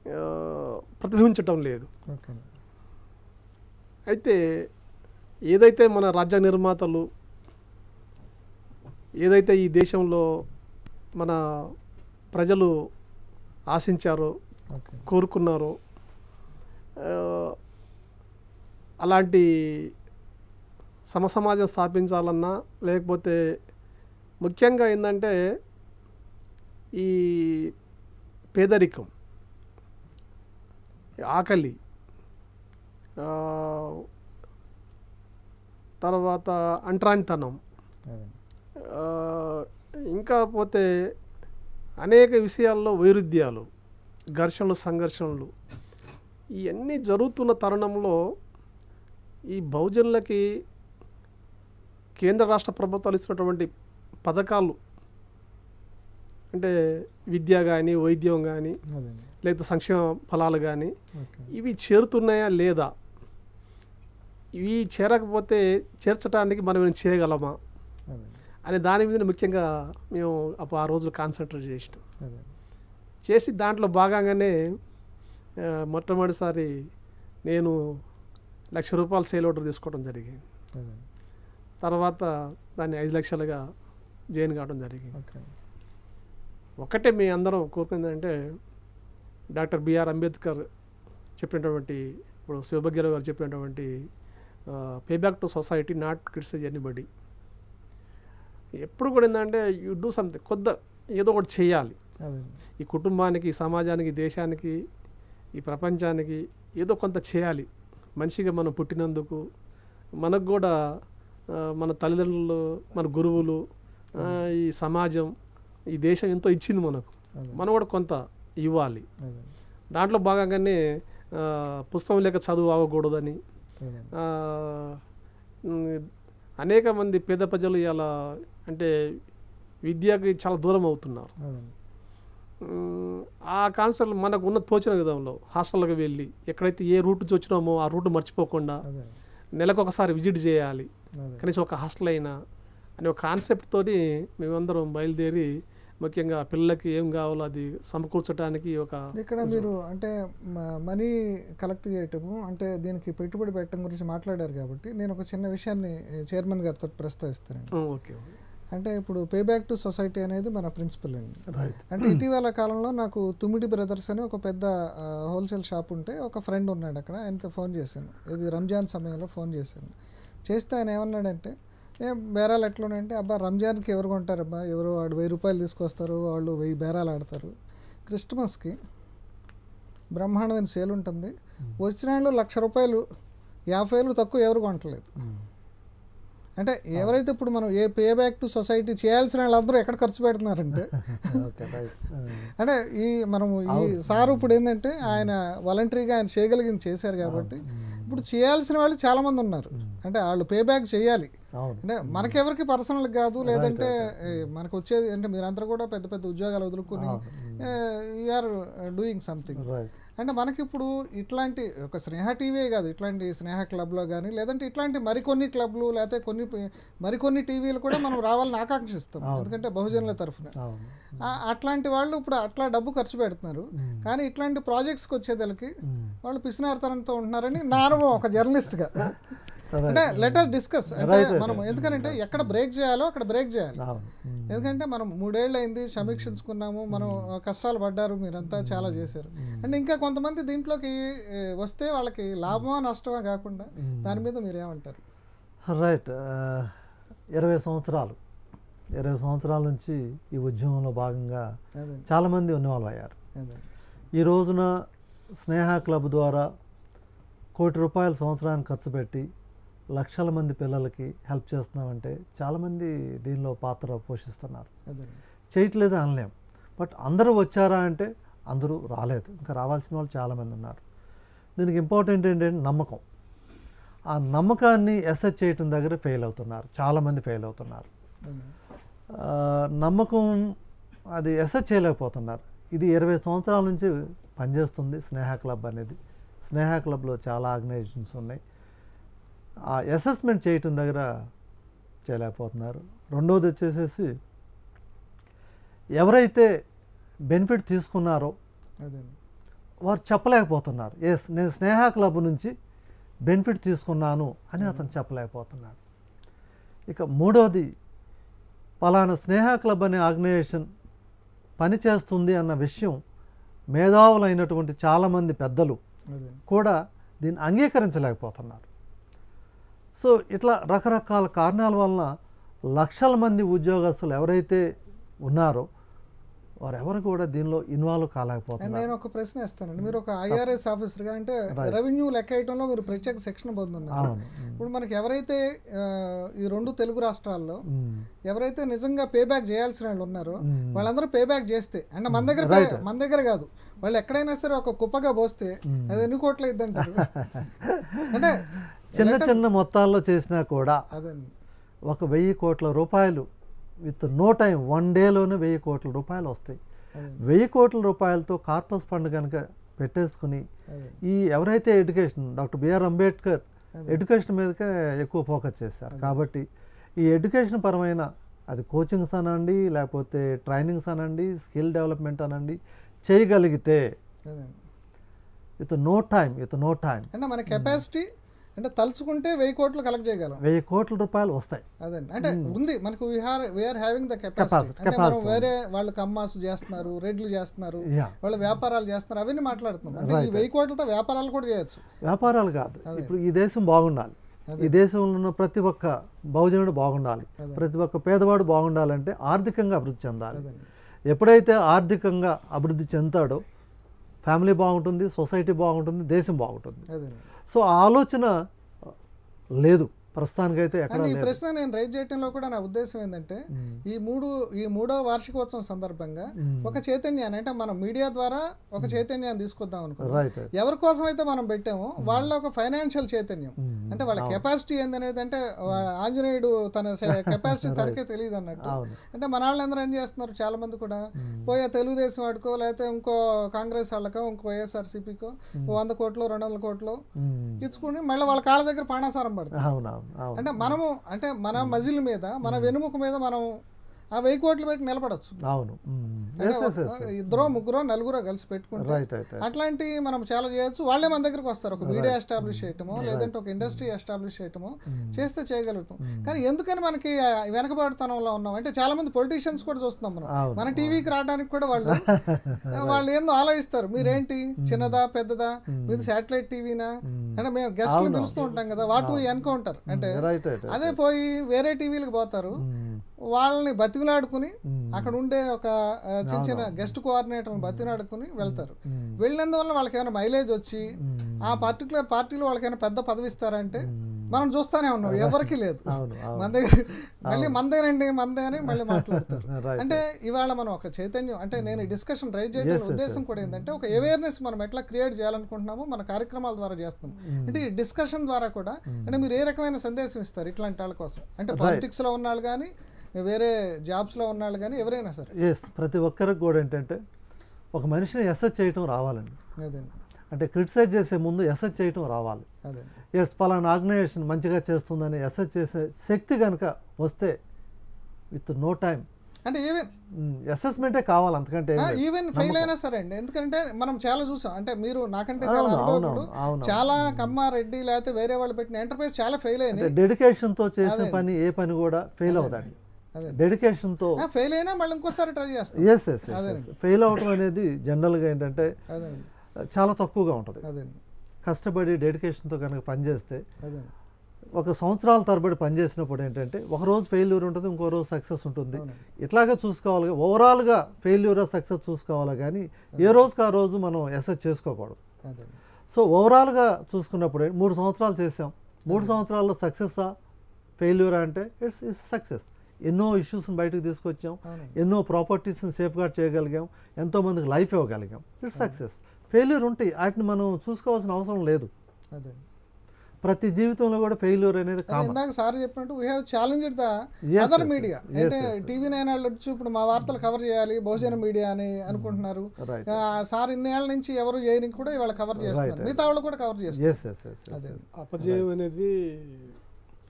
ఆ, ప్రతిబింబించటం లేదు ఓకే అయితే ఏదైతే మన రాజ్య నిర్మాతలు ఏదైతే ఈ దేశంలో మన ప్రజలు ఆశించారో ఓకే కోరుకున్నారో ఆ, అలాంటి సమసమాజం స్థాపించాలన్నా లేకపోతే ముఖ్యంగా ఏంటంటే ఈ పేదరికం ఆకలి ఆ, తర్వాత అంటరానితనం అదే ఆ, ఇంకా పోతే అనేక విషయాల్లో వైరుధ్యాలు ఘర్షణలు సంఘర్షణలు ఇవన్నీ జరుగుతున్న తరుణంలో ఈ బహుజనులకి కేంద్ర రాష్ట్ర ప్రభుత్వాలు ఇస్తున్నటువంటి పథకాలు అంటే విద్య కానీ వైద్యం కానీ అదే లేకపోతే సంక్షేమ ఫలాలు కానీ ఓకే ఇవి చేరుతున్నాయా లేదా ఇవి చేరకపోతే చేర్చడానికి మనం ఏమైనా చేయగలమా అదే అనే దాని మీద ముఖ్యంగా మేము అప్పుడు ఆ రోజు కాన్సన్ట్రేట్ చేసినాం అదే చేసి దాంట్లో భాగంగానే ఆ, మొట్టమొదటిసారి నేను లక్ష రూపాయలు సేల్ ఆర్డర్ తీసుకోవడం జరిగింది అదే తర్వాత దాన్ని ఐదు లక్షలుగా జాయిన్ కావడం జరిగింది ఓకే ఒకటే మీ అందరం కోరుకుందంటే డాక్టర్ బిఆర్ అంబేద్కర్ చెప్పినటువంటి ఇప్పుడు శివభాగ్యరావు గారు చెప్పినటువంటి pay back to society not criticise anybody ఎప్పుడు కూడా ఏంటంటే యూ డూ సంథింగ్ కొద్ద ఏదో ఒకటి చేయాలి అదే ఈ కుటుంబానికి ఈ సమాజానికి దేశానికి ఈ ప్రపంచానికి ఏదో కొంత చేయాలి మనిషిగా మనం పుట్టినందుకు మనకు కూడా ఆ, మన తల్లిదండ్రులు మన గురువులు ఆ, ఈ సమాజం ఈ దేశం ఎంతో ఇచ్చింది మనకు అదే మనం కూడా కొంత ఇవ్వాలి అదే దాంట్లో భాగంగానే ఆ, పుస్తకం లేక చదువు ఆగకూడదని అదే ఆ, ఉమ్, అనేక మంది పేద ప్రజలు ఇలా అంటే విద్యకి చాలా దూరం అవుతున్నారు అదే మ్మ్. ఆ కాన్సెప్ట్ మనకు ఉన్న తోచిన విధంలో హాస్టల్కి వెళ్ళి ఎక్కడైతే ఏ రూట్ నుంచి వచ్చినామో ఆ రూట్ మర్చిపోకుండా అదే నెలకు ఒకసారి విజిట్ చేయాలి అదే కనీసం ఒక హాస్టల్ అయినా అనే ఒక కాన్సెప్ట్తోని మేమందరం బయలుదేరి ముఖ్యంగా పిల్లలకి ఏం కావాలో అది సమకూర్చడానికి ఒక ఇక్కడ మీరు అంటే మ- మనీ కలెక్ట్ చేయటము అంటే దీనికి పెట్టుబడి పెట్టడం గురించి మాట్లాడారు కాబట్టి నేను ఒక చిన్న విషయాన్ని చైర్మన్ గారితో ప్రస్తావిస్తానండి మ్మ్, ఓకే అంటే ఇప్పుడు పే బ్యాక్ టు సొసైటీ అనేది మన ప్రిన్సిపల్ అండి రైట్ అంటే ఇటీవల కాలంలో నాకు తుమ్మిడి బ్రదర్స్ అని ఒక పెద్ద హోల్సేల్ షాప్ ఉంటే ఒక ఫ్రెండ్ ఉన్నాడు అక్కడ ఆయనతో ఫోన్ చేశాను ఇది రంజాన్ సమయంలో ఫోన్ చేశాను చేస్తే ఆయన ఏమన్నాడంటే ఏం బేరాలు ఎట్లున్నాయంటే అబ్బా రంజాన్కి ఎవరు కొంటారబ్బా ఎవరు వాడు వెయ్యి రూపాయలు తీసుకొస్తారు వాళ్ళు వెయ్యి బేరాలు ఆడతారు క్రిస్టమస్కి బ్రహ్మాండమైన సేల్ ఉంటుంది వచ్చిన వాళ్ళు లక్ష రూపాయలు యాభై వేలు తక్కువ ఎవరు కొనట్లేదు అంటే ఎవరైతే ఇప్పుడు మనం ఏ పే బ్యాక్ టు సొసైటీ చేయాల్సిన వాళ్ళందరూ ఎక్కడ ఖర్చు పెడుతున్నారంటే ఓకే రైట్ అంటే ఈ మనము ఈ సారు ఇప్పుడు ఏంటంటే ఆయన వాలంటరీగా ఆయన చేయగలిగింది చేశారు కాబట్టి ఇప్పుడు చేయాల్సిన వాళ్ళు చాలా మంది ఉన్నారు అంటే వాళ్ళు పే బ్యాక్ చేయాలి అవును అంటే మనకెవరికి పర్సనల్ కాదు లేదంటే ఏ, మనకు వచ్చేది అంటే మీరందరూ కూడా పెద్ద పెద్ద ఉద్యోగాలు వదులుకొని ఆర్ డూయింగ్ సంథింగ్ రైట్ అంటే మనకి ఇప్పుడు ఇట్లాంటి ఒక స్నేహ టీవీ కాదు ఇట్లాంటి స్నేహ క్లబ్లో కానీ లేదంటే ఇట్లాంటి మరికొన్ని క్లబ్లు లేకపోతే కొన్ని ప- మరికొన్ని టీవీలు కూడా మనం రావాలని ఆకాంక్షిస్తాం ఎందుకంటే బహుజనుల తరఫున అవును ఆ- అట్లాంటి వాళ్ళు ఇప్పుడు అట్లా డబ్బు ఖర్చు పెడుతున్నారు కానీ ఇట్లాంటి ప్రాజెక్ట్స్కి వచ్చేదలకి వాళ్ళు పిసినార్తనంతో ఉంటున్నారని నా అనుభవం ఒక జర్నలిస్ట్గా అంటే లెటర్ డిస్కస్ అంటే మనం ఎందుకంటే ఎక్కడ బ్రేక్ చేయాలో అక్కడ బ్రేక్ చేయాలి అవును ఉమ్. ఎందుకంటే మనం మూడేళ్ళు అయింది సమీక్షించుకున్నాము మనం కష్టాలు పడ్డారు మీరంతా చాలా చేశారు అండ్ ఇంకా కొంతమంది దీంట్లోకి ఏ, వస్తే వాళ్ళకి లాభమా నష్టమా కాకుండా దాని మీద మీరు ఏమంటారు రైట్ ఆ, ఇరవై సంవత్సరాలు ఇరవై సంవత్సరాల నుంచి ఈ ఉద్యమంలో భాగంగా అదే చాలామంది ఇన్వాల్వ్ అయ్యారు అదే ఈ రోజున స్నేహ క్లబ్ ద్వారా కోటి రూపాయలు సంవత్సరానికి ఖర్చు పెట్టి లక్షల మంది పిల్లలకి హెల్ప్ చేస్తున్నామంటే చాలామంది దీనిలో పాత్ర పోషిస్తున్నారు అదే చేయట్లేదు అనలేం బట్ అందరూ వచ్చారా అంటే అందరూ రాలేదు ఇంకా రావాల్సిన వాళ్ళు చాలామంది ఉన్నారు దీనికి ఇంపార్టెంట్ ఏంటంటే నమ్మకం ఆ నమ్మకాన్ని ఎస్ఎస్ చేయటం దగ్గర ఫెయిల్ అవుతున్నారు చాలామంది ఫెయిల్ అవుతున్నారు అదే ఆ, నమ్మకం అది ఎస్ఎస్ చేయలేకపోతున్నారు ఇది ఇరవై సంవత్సరాల నుంచి పనిచేస్తుంది స్నేహ క్లబ్ అనేది స్నేహ క్లబ్లో చాలా ఆర్గనైజేషన్స్ ఉన్నాయి ఆ అసెస్మెంట్ చేయటం దగ్గర చేయలేకపోతున్నారు రెండవది వచ్చేసేసి ఎవరైతే బెనిఫిట్ తీసుకున్నారో అదే వారు చెప్పలేకపోతున్నారు ఎస్ నేను స్నేహ క్లబ్ నుంచి బెనిఫిట్ తీసుకున్నాను అని అతను చెప్పలేకపోతున్నాడు ఇక మూడవది పలానా స్నేహ క్లబ్ అనే ఆర్గనైజేషన్ పనిచేస్తుంది అన్న విషయం మేధావులైనటువంటి చాలామంది పెద్దలు అదే కూడా దీన్ని అంగీకరించలేకపోతున్నారు సో ఇట్లా రకరకాల కారణాల వలన లక్షల మంది ఉద్యోగస్తులు ఎవరైతే ఉన్నారో వారెవరు కూడా దీనిలో ఇన్వాల్వ్ అండ్ కాలేకపోతున్నారు నేను ఒక ప్రశ్న వేస్తానండి మీరు ఒక ఐఆర్ఎస్ ఆఫీసర్గా అంటే రెవెన్యూ లెక్క వేయటంలో మీరు ప్రత్యేక శిక్షణ పొందుతున్నారు అవును ఇప్పుడు మనకి ఎవరైతే ఆ, ఈ రెండు తెలుగు రాష్ట్రాల్లో మ్మ్. ఎవరైతే నిజంగా పే బ్యాక్ చేయాల్సిన వాళ్ళు ఉన్నారో మ్మ్. వాళ్ళందరూ పే బ్యాక్ చేస్తే అంటే మన దగ్గర Right. pay- మన దగ్గర కాదు వాళ్ళు ఎక్కడైనా సరే ఒక కుప్పగా పోస్తే అది ఎన్ని కోట్లు ఇద్దంటారు అంటే చిన్న చిన్న మొత్తాల్లో చేసినా కూడా అదండి ఒక వెయ్యి కోట్ల రూపాయలు విత్ నో టైం వన్ డేలోనే వెయ్యి కోట్ల రూపాయలు వస్తాయి అదండి వెయ్యి కోట్ల రూపాయలతో కార్పస్ ఫండ్ కనుక పెట్టేసుకుని అదే ఈ ఎవరైతే education doctor B R Ambedkar education మీదకే ఎక్కువ ఫోకస్ చేశారు కాబట్టి ఈ ఎడ్యుకేషన్ పరమైన అది కోచింగ్స్ అనండి లేకపోతే ట్రైనింగ్స్ అనండి స్కిల్ డెవలప్మెంట్ అనండి చేయగలిగితే అదండి with no time with no time అంటే మన కెపాసిటీ అంటే తలుచుకుంటే వెయ్యి కోట్లు కలెక్ట్ చేయగలం వెయ్యి కోట్ల రూపాయలు వస్తాయి అదండి అంటే ఉంది మనకు we are we are having the capacity Capacity, అంటే మనం capacity. వేరే వాళ్ళు కమ్మాసు చేస్తున్నారు రెడ్లు చేస్తున్నారు యా వాళ్ళు వ్యాపారాలు చేస్తున్నారు అవన్నీ మాట్లాడుతున్నాం అంటే ఈ వెయ్యి కోట్లతో వ్యాపారాలు కూడా చేయొచ్చు వ్యాపారాలు కాదు ఇప్పుడు ఈ దేశం బాగుండాలి ఈ దేశంలో ఉన్న ప్రతి ఒక్క బహుజనుడు బాగుండాలి ప్రతి ఒక్క పేదవాడు బాగుండాలంటే ఆర్థికంగా అభివృద్ధి చెందాలి అదండి ఎప్పుడైతే ఆర్థికంగా అభివృద్ధి చెందుతాడో ఫ్యామిలీ బాగుంటుంది సొసైటీ బాగుంటుంది దేశం బాగుంటుంది అదండి సో ఆ ఆలోచన లేదు ప్రస్తుతానికైతే ఎక్కడ అండ్ ఈ లేదు ప్రశ్న నేను రైజ్ చేయడంలో కూడా నా ఉద్దేశం ఏంటంటే ఈ మూడు ఈ మూడో వార్షికోత్సవం సందర్భంగా ఒక చైతన్యాన్ని అంటే మనం మీడియా ద్వారా ఒక చైతన్యాన్ని తీసుకొద్దాం అనుకున్నాం రైట్ రైట్ ఎవరి కోసం అయితే మనం పెట్టామో వాళ్ళ ఒక ఫైనాన్షియల్ చైతన్యం అంటే వాళ్ళ కెపాసిటీ ఏందనేది అంటే వా- ఆంజనేయుడు తన కెపాసిటీ తనకే తెలియదు అన్నట్టు అవును అంటే మన వాళ్ళందరూ ఏం చేస్తున్నారు చాలా మంది కూడా పోయే తెలుగుదేశం వాడుకో లేకపోతే ఇంకో కాంగ్రెస్ వాళ్ళకో ఇంకో వైఎస్ఆర్సీపీకో వంద కోట్లు రెండు వందల కోట్లు మ్మ్. ఇచ్చుకుని మళ్ళీ వాళ్ళ కాళ్ళ దగ్గర పాణాసారం పడుతుంది అవునవును అవును అంటే మనము అంటే మన మజిల్ మీద మన వెనుముక మీద మనం ఆ వెయ్యి కోట్లు పెట్టి నిలబడచ్చు అవును మ్మ్. అంటే Yes, yes, yes, ఒక- ఇద్దరో ముగ్గురో నలుగురో కలిసి పెట్టుకుంటే రైట్ రైట్ రైట్ అట్లాంటి మనం చాలా చేయొచ్చు వాళ్ళే మన దగ్గరికి వస్తారు ఒక మీడియా ఎస్టాబ్లిష్ చేయటమో లేదంటే ఒక ఇండస్ట్రీ ఎస్టాబ్లిష్ చేయటమో చేస్తే చేయగలుగుతాం కానీ ఎందుకని మనకి ఆ వెనకబాటుతనంలో ఉన్నాం అంటే చాలా మంది పొలిటీషియన్స్ కూడా చూస్తున్నాం మనం అవును, మన టీవీకి రావడానికి కూడా వాళ్ళు వాళ్ళు ఏందో ఆలోచిస్తారు మీరేంటి చిన్నదా పెద్దదా మీది శాటిలైట్ టీవీనా అంటే మేము గెస్ట్లు పిలుస్తూ ఉంటాం కదా వాటు ఎన్కౌంటర్ అంటే రైట్ రైట్ అదే పోయి వేరే టీవీలకు పోతారు వాళ్ళని బతికిలాడుకుని అక్కడ ఉండే ఒక ఆ, చిన్న చిన్న గెస్ట్ కోఆర్డినేటర్ని బతికిలాడుకుని వెళ్తారు వెళ్ళినందువల్ల వాళ్ళకి ఏమైనా మైలేజ్ వచ్చి ఆ పర్టికులర్ పార్టీలో వాళ్ళకి ఏమైనా పెద్ద పదవి ఇస్తారంటే మనం చూస్తానే ఉన్నాం ఎవరికి లేదు అవును అవును మన దగ్గర మళ్ళీ మందేనండి మందే అని మళ్ళీ మాట్లాడతారు రైట్ అంటే ఇవాళ మనం ఒక చైతన్యం అంటే నేను డిస్కషన్ రైజ్ చేయడం ఉద్దేశం కూడా ఏంటంటే ఒక అవేర్నెస్ మనం ఎట్లా క్రియేట్ చేయాలనుకుంటున్నామో మన కార్యక్రమాల ద్వారా చేస్తున్నాం అంటే ఈ డిస్కషన్ ద్వారా కూడా అంటే మీరు ఏ రకమైన సందేశం ఇస్తారు ఇట్లాంటి వాళ్ళ కోసం అంటే పాలిటిక్స్ లో ఉన్నాళ్ళు కానీ వేరే జాబ్స్ లో ఉన్నాళ్ళు కానీ ఎవరైనా సరే ఎస్ ప్రతి ఒక్కరికి కూడా ఏంటంటే ఒక మనిషిని ఎస్ఎస్ చేయటం రావాలండి అదండి అంటే క్రిటిసైజ్ చేసే ముందు ఎస్ఎస్ చేయటం రావాలి అదండి ఎస్ పలానా ఆర్గనైజేషన్ మంచిగా చేస్తుందని ఎస్ఎస్ చేసే శక్తి కనుక వస్తే విత్ నో టైం అంటే ఈవెన్ అసెస్మెంటే కావాలి అంతకంటే ఏం లేదు. ఈవెన్ ఫెయిల్ అయినా సరే అండి ఎందుకంటే మనం చాలా చూసాం అంటే మీరు నాకంటే చాలా అవును, అవును, అనుభవకుడు అవును. చాలా కమ్మారెడ్డి లేకపోతే వేరే వాళ్ళు పెట్టిన ఎంటర్ప్రైజ్ చాలా ఫెయిల్ అంటే అయినాయి డెడికేషన్తో చేసే పని ఏ పని కూడా ఫెయిల్ అవుతాడు అదే డెడికేషన్తో ఫెయిల్ అయినా మళ్ళీ ఇంకోసారి ట్రై చేస్తాం ఎస్ ఎస్ ఫెయిల్ అవటం అనేది జనరల్గా ఏంటంటే అదేనండి చాలా తక్కువగా ఉంటుంది అదేనండి కష్టపడి డెడికేషన్తో కనుక పనిచేస్తే అదేనండి ఒక సంవత్సరాల తరబడి పనిచేసినప్పుడు ఏంటంటే ఒక రోజు ఫెయిల్యూర్ ఉంటుంది ఇంకో రోజు సక్సెస్ ఉంటుంది అవునండి. ఇట్లాగే చూసుకోవాలి ఓవరాల్గా ఫెయిల్యూర్ సక్సెస్ చూసుకోవాలి కానీ ఏ రోజుకి ఆ రోజు మనం ఎస్ఎస్ చేసుకోకూడదు అదేనండి సో ఓవరాల్గా చూసుకున్నప్పుడు మూడు సంవత్సరాలు చేసాం మూడు సంవత్సరాల్లో సక్సెస్సా ఫెయిల్యూరా అంటే ఇట్స్ ఇట్స్ సక్సెస్ ఎన్నో ఇష్యూస్ని బయటకు తీసుకొచ్చాం అవునండి ఎన్నో ప్రాపర్టీస్ని సేఫ్ గార్డ్ చేయగలిగాం ఎంతోమందికి లైఫ్ ఇవ్వగలిగాం ఇట్స్ సక్సెస్ ఫెయిల్యూర్ ఉంటాయి వాటిని మనం చూసుకోవాల్సిన అవసరం లేదు అదే ప్రతి జీవితంలో కూడా ఫెయిల్యూర్ అనేది అదే కామన్ ఇందాక సార్ చెప్పినట్టు we have challenged the Yes, other yes, media yes, అంటే yes, yes. టీవీ నైన్ వాళ్ళు వచ్చి ఇప్పుడు మా వార్తలు కవర్ చేయాలి బహుజన మీడియా అని అనుకుంటున్నారు రైట్ ఆ, సార్ ఇన్నేళ్ల నుంచి ఎవరు చేయని కూడా ఇవాళ కవర్ చేస్తున్నారు right. మిగతా వాళ్ళు కూడా కవర్ చేస్తారు ఎస్ ఎస్ ఎస్ అదే అపజయం అనేది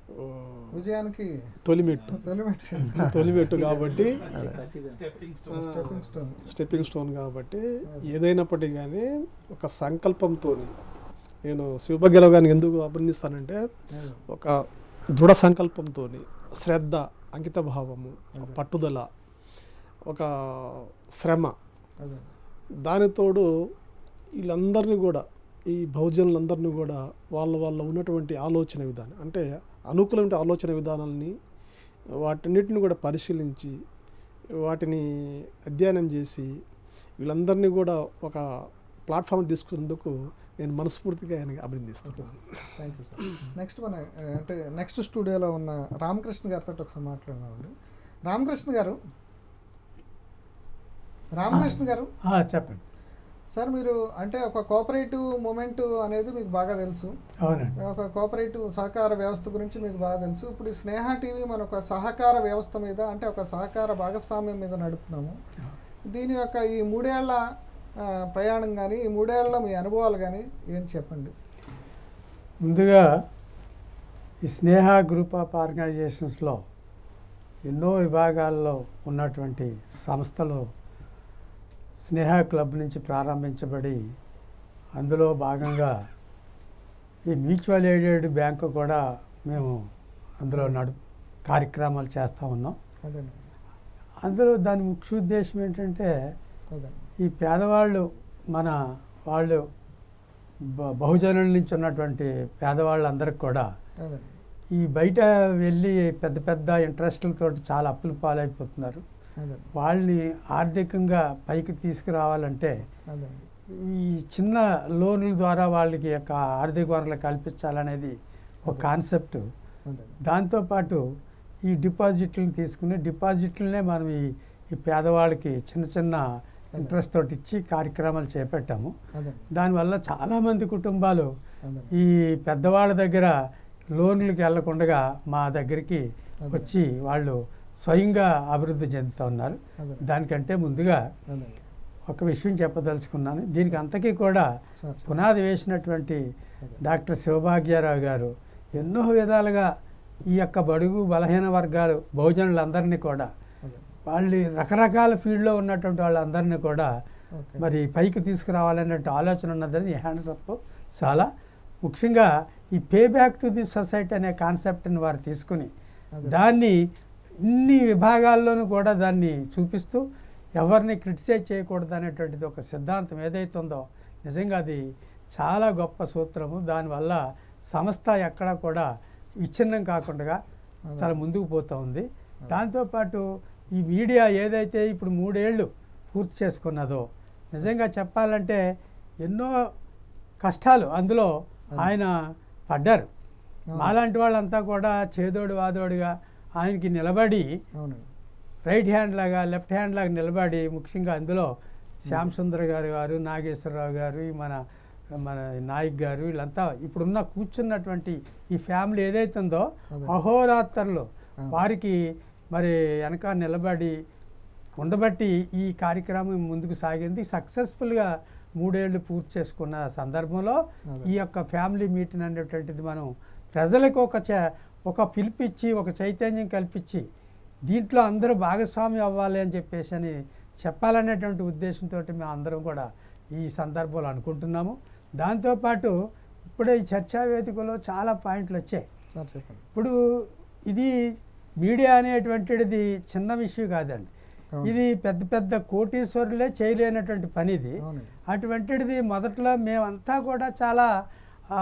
ఆ, విజయానికి తొలిమెట్టు తొలిమెట్టు తొలిమెట్టు కాబట్టి స్టెప్పింగ్ స్టోన్ స్టెప్పింగ్ స్టోన్ కాబట్టి ఏదైనప్పటికీ కానీ ఒక సంకల్పంతో నేను శివభాగ్యరావు గారిని ఎందుకు అభినందిస్తానంటే ఒక దృఢ సంకల్పంతో శ్రద్ధ అంకిత భావము పట్టుదల ఒక శ్రమ అదే దానితోడు వీళ్ళందరినీ కూడా ఈ బహుజనులందరినీ కూడా వాళ్ళ వాళ్ళ ఉన్నటువంటి ఆలోచన విధానం అంటే అనుకూలమైన ఆలోచన విధానాలని వాటన్నిటిని కూడా పరిశీలించి వాటిని అధ్యయనం చేసి వీళ్ళందరినీ కూడా ఒక ప్లాట్ఫామ్ తీసుకున్నందుకు నేను మనస్ఫూర్తిగా ఆయనకి అభినందిస్తున్నాను థ్యాంక్ యూ సార్ నెక్స్ట్ మన ఆ, అంటే నెక్స్ట్ స్టూడియోలో ఉన్న రామకృష్ణ గారితో ఒకసారి మాట్లాడదామండి రామకృష్ణ గారు రామకృష్ణ గారు ఆ, చెప్పండి సార్ మీరు అంటే ఒక కోఆపరేటివ్ మూమెంట్ అనేది మీకు బాగా తెలుసు అవునండి ఒక కోఆపరేటివ్ సహకార వ్యవస్థ గురించి మీకు బాగా తెలుసు ఇప్పుడు ఈ స్నేహ టీవీ మన ఒక సహకార వ్యవస్థ మీద అంటే ఒక సహకార భాగస్వామ్యం మీద నడుపుతున్నాము దీని యొక్క ఈ మూడేళ్ల ఆ, ప్రయాణం కానీ ఈ మూడేళ్ల మీ అనుభవాలు కానీ ఏంటి చెప్పండి ముందుగా ఈ స్నేహ గ్రూప్ ఆఫ్ ఆర్గనైజేషన్స్లో ఎన్నో విభాగాల్లో ఉన్నటువంటి సంస్థలు స్నేహ క్లబ్ నుంచి ప్రారంభించబడి అందులో భాగంగా ఈ మ్యూచువల్ ఎయిడెడ్ బ్యాంకు కూడా మేము అందులో నడు కార్యక్రమాలు చేస్తూ ఉన్నాం అదేనండి అందులో దాని ముఖ్య ఉద్దేశం ఏంటంటే అదేనండి ఈ పేదవాళ్ళు మన వాళ్ళు బ- బహుజనుల నుంచి ఉన్నటువంటి పేదవాళ్ళందరికి కూడా అదేనండి ఈ బయట వెళ్ళి పెద్ద పెద్ద ఇంట్రెస్ట్లతో చాలా అప్పులు పాలైపోతున్నారు అదేనండి వాళ్ళని ఆర్థికంగా పైకి తీసుకురావాలంటే అదేనండి ఈ చిన్న లోన్ల ద్వారా వాళ్ళకి యొక్క ఆర్థిక వనరులు కల్పించాలనేది ఒక కాన్సెప్ట్ అదేనండి దాంతోపాటు ఈ డిపాజిట్లను తీసుకుని డిపాజిట్లనే మనం ఈ ఈ పేదవాళ్ళకి చిన్న చిన్న ఇంట్రెస్ట్ తోటి ఇచ్చి కార్యక్రమాలు చేపట్టాము అదేనండి దానివల్ల చాలామంది కుటుంబాలు అదేనండి ఈ పెద్దవాళ్ళ దగ్గర లోన్లకు వెళ్లకుండా మా దగ్గరికి వచ్చి వాళ్ళు స్వయంగా అభివృద్ధి చెందుతూ ఉన్నారు అదేనండి దానికంటే ముందుగా అదేనండి ఒక విషయం చెప్పదలుచుకున్నాను దీనికి అంతకీ కూడా సార్ పునాది వేసినటువంటి అదే డాక్టర్ శివభాగ్యారావు గారు ఎన్నో విధాలుగా ఈ యొక్క బడుగు బలహీన వర్గాలు బహుజనులందరినీ కూడా అదే వాళ్ళు రకరకాల ఫీల్డ్లో ఉన్నటువంటి వాళ్ళందరినీ కూడా ఓకే మరి పైకి తీసుకురావాలనే ఆలోచన ఉన్నదని హ్యాండ్స్ అప్ చాలా ముఖ్యంగా ఈ pay back to the society అనే కాన్సెప్ట్ని వారు తీసుకుని అదే. దాన్ని ఇన్ని విభాగాల్లోనూ కూడా దాన్ని చూపిస్తూ ఎవరిని క్రిటిసైజ్ చేయకూడదు అనేటువంటిది ఒక సిద్ధాంతం ఏదైతే ఉందో నిజంగా అది చాలా గొప్ప సూత్రము దానివల్ల సంస్థ ఎక్కడా కూడా విచ్ఛిన్నం కాకుండా చాలా ముందుకు పోతూ ఉంది దాంతోపాటు ఈ మీడియా ఏదైతే ఇప్పుడు మూడేళ్ళు పూర్తి చేసుకున్నదో నిజంగా చెప్పాలంటే ఎన్నో కష్టాలు అందులో ఆయన పడ్డారు మాలాంటి వాళ్ళంతా కూడా చేదోడు వాదోడుగా ఆయనకి నిలబడి అవునండి రైట్ హ్యాండ్ లాగా లెఫ్ట్ హ్యాండ్ లాగా నిలబడి ముఖ్యంగా అందులో శ్యామ్ సుందర్ గారు గారు నాగేశ్వరరావు గారు ఈ మన మన నాయక్ గారు వీళ్ళంతా ఇప్పుడున్న కూర్చున్నటువంటి ఈ ఫ్యామిలీ ఏదైతే ఉందో అదే. అహోరాత్రులు వారికి మరి వెనక నిలబడి ఉండబట్టి ఈ కార్యక్రమం ముందుకు సాగింది సక్సెస్ఫుల్గా మూడేళ్లు పూర్తి చేసుకున్న సందర్భంలో అదే. ఈ యొక్క ఫ్యామిలీ మీటింగ్ అనేటువంటిది మనం ప్రజలకు ఒక చ ఒక పిలిపిచ్చి ఒక చైతన్యం కల్పించి దీంట్లో అందరూ భాగస్వామి అవ్వాలి అని చెప్పేసి అని చెప్పాలనేటువంటి ఉద్దేశంతో మేము అందరం కూడా ఈ సందర్భంలో అనుకుంటున్నాము దాంతోపాటు ఇప్పుడే ఈ చర్చా వేదికలో చాలా పాయింట్లు వచ్చాయి సార్ చెప్పండి ఇప్పుడు ఇది మీడియా అనేటువంటిది చిన్న విషయం కాదండి అవును. ఇది పెద్ద పెద్ద కోటీశ్వరులే చేయలేనటువంటి పని ఇది అవునండి అటువంటిది మొదట్లో మేమంతా కూడా చాలా ఆ,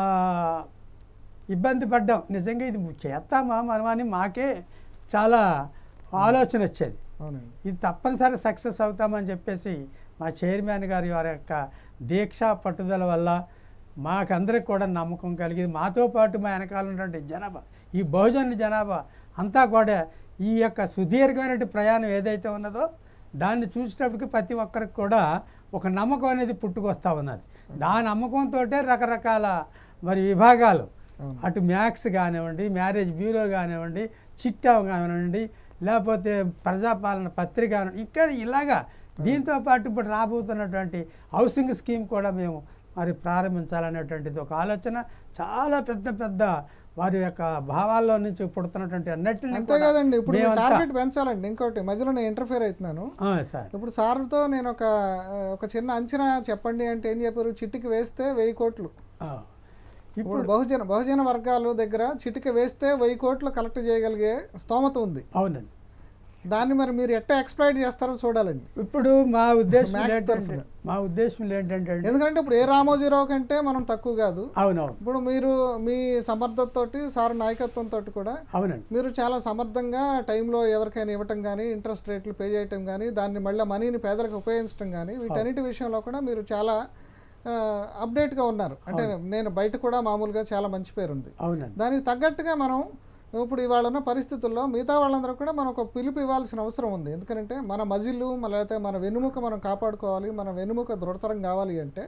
ఇబ్బంది పడ్డాం నిజంగా ఇది చేస్తామా మనం అని మాకే చాలా ఆలోచన వచ్చేది అవునండి ఇది తప్పనిసరి సక్సెస్ అవుతామని చెప్పేసి మా చైర్మన్ గారి వారి యొక్క దీక్ష పట్టుదల వల్ల మాకందరికి కూడా నమ్మకం కలిగింది మాతో పాటు మా వెనకాల ఉన్నటువంటి జనాభా ఈ బహుజనుల జనాభా అంతా కూడా ఈ యొక్క సుదీర్ఘమైన ప్రయాణం ఏదైతే ఉన్నదో దాన్ని చూసేటప్పటికి ప్రతి ఒక్కరికి కూడా ఒక నమ్మకం అనేది పుట్టుకొస్తూ ఉన్నది దాని నమ్మకంతో రకరకాల మరి విభాగాలు అవును. అటు మ్యాక్స్ కానివ్వండి మ్యారేజ్ బ్యూరో కానివ్వండి చిట్టా కానివ్వండి లేకపోతే ప్రజాపాలన పత్రిక కానివ్వండి ఇంకా ఇలాగా దీంతో పాటు ఇప్పుడు రాబోతున్నటువంటి హౌసింగ్ స్కీమ్ కూడా మేము మరి ప్రారంభించాలనేటువంటిది ఒక ఆలోచన చాలా పెద్ద పెద్ద వారి యొక్క భావాల్లో నుంచి పుడుతున్నటువంటి అన్నిటిని అంతే కదండి ఇప్పుడు మీరు టార్గెట్ పెంచాలండి ఇంకోటి మధ్యలో నేను ఇంటర్ఫేర్ అవుతున్నాను సార్ ఇప్పుడు సార్తో నేను ఒక ఆ, ఒక చిన్న అంచనా చెప్పండి అంటే ఏం చెప్పారు చిట్టికి వేస్తే వెయ్యి కోట్లు ఆ. ఇప్పుడు బహుజన బహుజన వర్గాల దగ్గర చిటిక వేస్తే వెయ్యి కోట్లు కలెక్ట్ చేయగలిగే స్తోమత ఉంది అవునండి దాన్ని మరి మీరు ఎట్లా ఎక్స్ప్లైట్ చేస్తారో చూడాలండి ఇప్పుడు మా ఉద్దేశం Max ఏంటంటే తరఫున. మా ఉద్దేశం ఏంటంటే అండి, ఎందుకంటే ఇప్పుడు ఏ రామోజీరావు కంటే మనం తక్కువ కాదు అవునవును ఇప్పుడు మీరు మీ సమర్థతతోటి సార్ నాయకత్వంతో కూడా అవునండి మీరు చాలా సమర్థంగా టైంలో ఎవరికైనా ఇవ్వటం కానీ ఇంట్రెస్ట్ రేట్లు పే చేయటం కానీ దాన్ని మళ్ళీ మనీని పేదలకు ఉపయోగించడం కానీ వీటన్నిటి విషయంలో కూడా మీరు చాలా ఆ, అప్డేట్గా ఉన్నారు అంటే నేను బయట కూడా మామూలుగా చాలా మంచి పేరు ఉంది అవునండి దానికి తగ్గట్టుగా మనం ఇప్పుడు ఇవాళ ఉన్న పరిస్థితుల్లో మిగతా వాళ్ళందరూ కూడా మనం ఒక పిలుపు ఇవ్వాల్సిన అవసరం ఉంది ఎందుకంటే మన మజిలు మన లేకపోతే మన వెన్నుముక మనం కాపాడుకోవాలి మన వెన్నుముక దృఢతరం కావాలి అంటే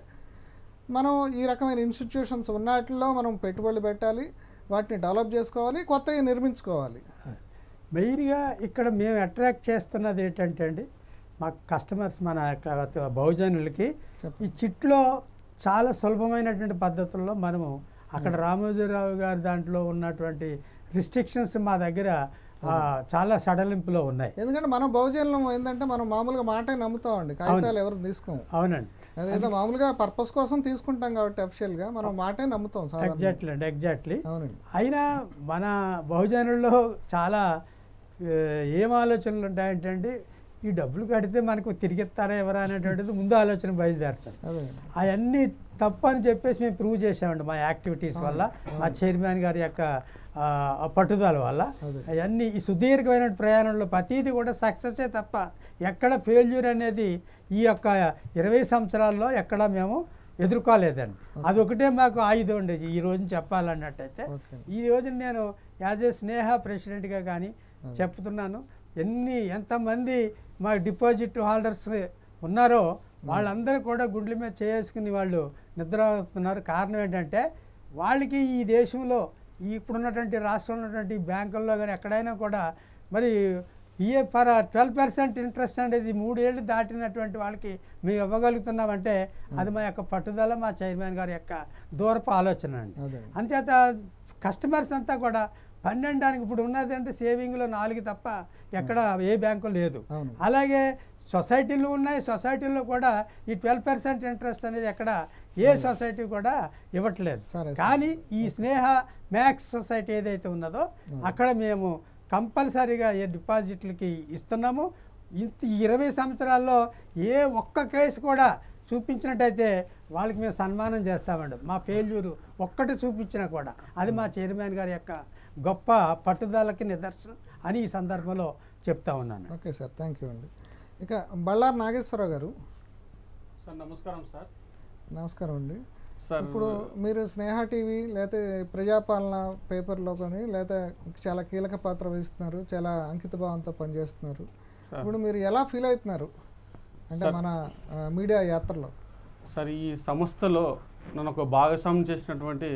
మనం ఈ రకమైన ఇన్స్టిట్యూషన్స్ ఉన్నట్లో మనం పెట్టుబడులు పెట్టాలి వాటిని డెవలప్ చేసుకోవాలి కొత్తవి నిర్మించుకోవాలి మెయిన్గా ఇక్కడ మేము అట్రాక్ట్ చేస్తున్నది ఏంటంటే అండి మా కస్టమర్స్ మన యొక్క బహుజనులకి ఈ చిట్లో చాలా సులభమైనటువంటి పద్ధతుల్లో మనము అక్కడ రామోజీరావు గారి దాంట్లో ఉన్నటువంటి రిస్ట్రిక్షన్స్ మా దగ్గర ఆ, చాలా సడలింపులో ఉన్నాయి ఎందుకంటే మనం బహుజనులం ఏంటంటే మనం మామూలుగా మాటే నమ్ముతామండి కాగితాలు ఎవరు తీసుకోము అవునండి అదేదో మామూలుగా పర్పస్ కోసం తీసుకుంటాం కాబట్టి అఫిషియల్గా మనం మాటే నమ్ముతాం సాధారణ ఎగ్జాక్ట్లీ అండి ఎగ్జాక్ట్లీ అవునండి అయినా మన బహుజనుల్లో చాలా ఏ, ఏం ఆలోచనలు ఉంటాయంటే ఈ డబ్బులు కడితే మనకు తిరిగిస్తారా ఎవరా అనేటువంటిది ముందు ఆలోచన బయలుదేరుతారు అదే అవన్నీ తప్పు అని చెప్పేసి మేము ప్రూవ్ చేసామండి మా యాక్టివిటీస్ వల్ల మా చైర్మన్ గారి యొక్క ఆ, ఆ పట్టుదల వల్ల అవన్నీ ఈ సుదీర్ఘమైన ప్రయాణంలో ప్రతిదీ కూడా సక్సెసే తప్ప ఎక్కడ ఫెయిల్యూర్ అనేది ఈ యొక్క ఇరవై సంవత్సరాల్లో ఎక్కడ మేము ఎదుర్కోలేదండి అదొకటే మాకు ఆయుధం ఉండేది ఈ రోజు చెప్పాలన్నట్టయితే ఓకే ఈ రోజు నేను యాజ్ ఏ స్నేహ ప్రెసిడెంట్గా కానీ చెప్తున్నాను ఎన్ని ఎంతమంది మా డిపాజిట్ హోల్డర్స్ ఉన్నారో వాళ్ళందరూ కూడా గుండెల మీద చేసుకుని వాళ్ళు నిద్ర అవుతున్నారు కారణం ఏంటంటే వాళ్ళకి ఈ దేశంలో ఈ ఇప్పుడున్నటువంటి రాష్ట్రంలో ఉన్నటువంటి బ్యాంకుల్లో కానీ ఎక్కడైనా కూడా మరి ఏ ఫర్ ట్వెల్వ్ పర్సెంట్ ఇంట్రెస్ట్ అనేది మూడేళ్ళు దాటినటువంటి వాళ్ళకి మేము ఇవ్వగలుగుతున్నామంటే అది మా యొక్క పట్టుదల మా చైర్మన్ గారి యొక్క దూరపు ఆలోచన అండి అదే అంచేత కస్టమర్స్ అంతా కూడా పన్నెండానికి ఇప్పుడు ఉన్నది అంటే సేవింగ్లో నాలుగు తప్ప ఎక్కడ ఏ బ్యాంకు లేదు అవును. అలాగే సొసైటీలు ఉన్నాయి సొసైటీల్లో కూడా ఈ ట్వెల్వ్ పర్సెంట్ ఇంట్రెస్ట్ అనేది ఎక్కడ ఏ సొసైటీ కూడా ఇవ్వట్లేదు సరే, కానీ ఈ స్నేహ మ్యాక్స్ సొసైటీ ఏదైతే ఉన్నదో అక్కడ మేము కంపల్సరీగా ఏ డిపాజిట్లకి ఇస్తున్నాము ఇంత ఈ ఇరవై సంవత్సరాల్లో ఏ ఒక్క కేసు కూడా చూపించినట్టయితే వాళ్ళకి మేము సన్మానం చేస్తామండి మా ఫెయిల్యూరు ఒక్కటి చూపించినా కూడా అది మా చైర్మన్ గారి యొక్క గొప్ప పట్టుదలకి నిదర్శనం అని ఈ సందర్భంలో చెప్తా ఉన్నాను ఓకే సార్ థ్యాంక్ యూ అండి ఇక బళ్ళారి నాగేశ్వరరావు గారు సార్ నమస్కారం సార్ నమస్కారం అండి సార్ ఇప్పుడు మీరు స్నేహ టీవీ లేకపోతే ప్రజాపాలన పేపర్లో కానీ లేకపోతే చాలా కీలక పాత్ర వహిస్తున్నారు చాలా అంకిత భావంతో పనిచేస్తున్నారు సార్. ఇప్పుడు మీరు ఎలా ఫీల్ అవుతున్నారు అంటే మన ఆ, మీడియా యాత్రలో సార్ ఈ సంస్థలో నన్ను ఒక భాగస్వామ్యం చేసినటువంటి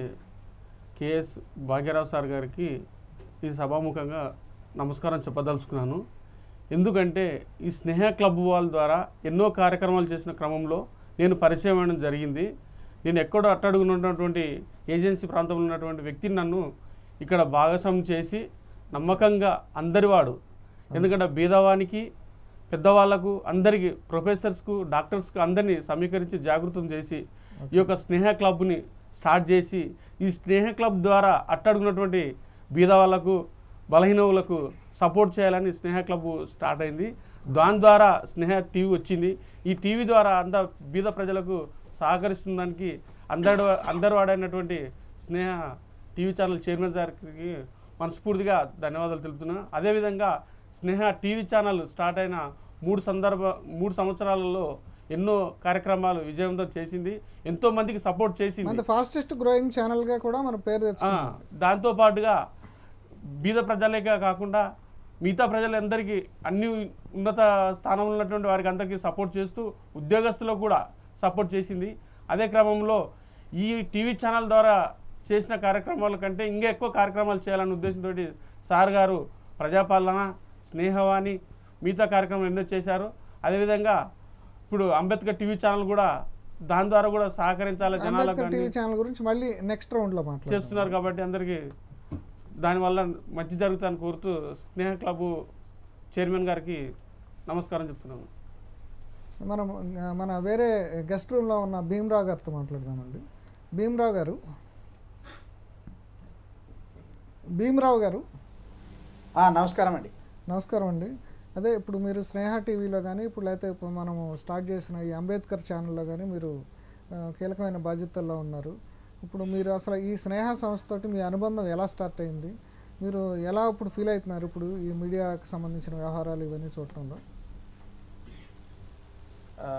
కేఎస్ భాగ్యరావు సార్ గారికి ఈ సభాముఖంగా నమస్కారం చెప్పదలుచుకున్నాను ఎందుకంటే ఈ స్నేహ క్లబ్ వాళ్ళ ద్వారా ఎన్నో కార్యక్రమాలు చేసిన క్రమంలో నేను పరిచయం అవ్వడం జరిగింది నేను ఎక్కడో అట్టడుగున్నటువంటి ఏజెన్సీ ప్రాంతంలో ఉన్నటువంటి వ్యక్తిని నన్ను ఇక్కడ భాగస్వామ్యం చేసి నమ్మకంగా అందరివాడు ఎందుకంటే బీదవానికి పెద్దవాళ్ళకు అందరికీ ప్రొఫెసర్స్కు డాక్టర్స్కు అందరినీ సమీకరించి జాగృతం చేసి ఈ యొక్క స్నేహ క్లబ్ని స్టార్ట్ చేసి ఈ స్నేహ క్లబ్ ద్వారా అట్టడుగున్నటువంటి బీద వాళ్ళకు బలహీనవులకు సపోర్ట్ చేయాలని స్నేహ క్లబ్ స్టార్ట్ అయింది దాని ద్వారా స్నేహ టీవీ వచ్చింది ఈ టీవీ ద్వారా అంత బీద ప్రజలకు సహకరిస్తుందానికి అందరు అందరు వాడైనటువంటి స్నేహ టీవీ ఛానల్ చైర్మన్ గారికి మనస్ఫూర్తిగా ధన్యవాదాలు తెలుపుతున్నా అదేవిధంగా స్నేహ టీవీ ఛానల్ స్టార్ట్ అయిన మూడు సందర్భ మూడు సంవత్సరాలలో ఎన్నో కార్యక్రమాలు విజయవంతం చేసింది ఎంతో మందికి సపోర్ట్ చేసింది మన ఫాస్టెస్ట్ గ్రోయింగ్ ఛానల్గా కూడా మన పేరు ఆ, తెచ్చుకున్నాం దాంతో పాటుగా బీద ప్రజలకే కాకుండా మిగతా ప్రజలందరికీ అన్ని ఉన్నత స్థానంలో ఉన్నటువంటి వారికి అందరికీ సపోర్ట్ చేస్తూ ఉద్యోగస్తులకు కూడా సపోర్ట్ చేసింది అదే క్రమంలో ఈ టీవీ ఛానల్ ద్వారా చేసిన కార్యక్రమాల కంటే ఇంకా ఎక్కువ కార్యక్రమాలు చేయాలనే ఉద్దేశంతో సార్ గారు ప్రజాపాలన స్నేహవాణి మిగతా కార్యక్రమాలు ఎన్నో చేశారు అదేవిధంగా ఇప్పుడు అంబేద్కర్ టీవీ ఛానల్ కూడా దాని ద్వారా కూడా సహకరించాలి జనాలకు అంబేద్కర్ అన్ని టీవీ ఛానల్ గురించి మళ్ళీ నెక్స్ట్ రౌండ్లో మాట్లాడుతాం చేస్తున్నారు కాబట్టి అందరికీ దానివల్ల మంచి జరుగుతుందని కోరుతూ స్నేహ క్లబ్ చైర్మన్ గారికి నమస్కారం చెప్తున్నాను మనం ఆ, మన వేరే గెస్ట్ రూమ్లో ఉన్న భీమరావు గారితో మాట్లాడదామండి భీమరావు గారు భీమరావు గారు ఆ, నమస్కారం అండి నమస్కారం అండి అదే ఇప్పుడు మీరు స్నేహ టీవీలో కానీ ఇప్పుడు లేకపోతే ఇప్పుడు మనము స్టార్ట్ చేసిన ఈ అంబేద్కర్ ఛానల్లో కానీ మీరు ఆ, కీలకమైన బాధ్యతల్లో ఉన్నారు ఇప్పుడు మీరు అసలు ఈ స్నేహ సంస్థతోటి మీ అనుబంధం ఎలా స్టార్ట్ అయింది మీరు ఎలా ఇప్పుడు ఫీల్ అవుతున్నారు ఇప్పుడు ఈ మీడియాకి సంబంధించిన వ్యవహారాలు ఇవన్నీ చూడటంలో ఆ,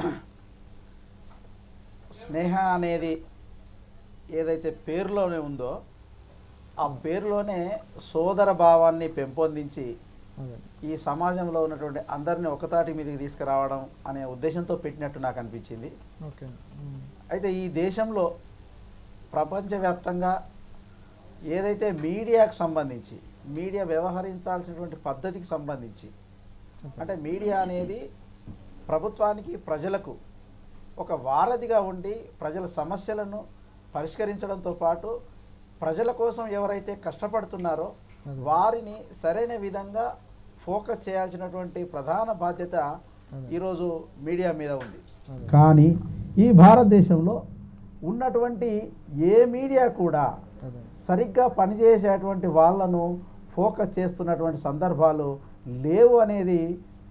స్నేహ అనేది ఏదైతే పేరులోనే ఉందో ఆ పేరులోనే సోదర భావాన్ని పెంపొందించి అదే ఈ సమాజంలో ఉన్నటువంటి అందరిని ఒకతాటి మీదకి తీసుకురావడం అనే ఉద్దేశంతో పెట్టినట్టు నాకు అనిపించింది ఓకే ఉమ్. అయితే ఈ దేశంలో ప్రపంచవ్యాప్తంగా ఏదైతే మీడియాకు సంబంధించి మీడియా వ్యవహరించాల్సినటువంటి పద్ధతికి సంబంధించి అంటే మీడియా అనేది ప్రభుత్వానికి ప్రజలకు ఒక వారధిగా ఉండి ప్రజల సమస్యలను పరిష్కరించడంతో పాటు ప్రజల కోసం ఎవరైతే కష్టపడుతున్నారో వారిని సరైన విధంగా ఫోకస్ చేయాల్సినటువంటి ప్రధాన బాధ్యత ఈరోజు మీడియా మీద ఉంది కానీ ఈ భారతదేశంలో ఉన్నటువంటి ఏ మీడియా కూడా అదే సరిగ్గా పనిచేసేటువంటి వాళ్ళను ఫోకస్ చేస్తున్నటువంటి సందర్భాలు లేవు అనేది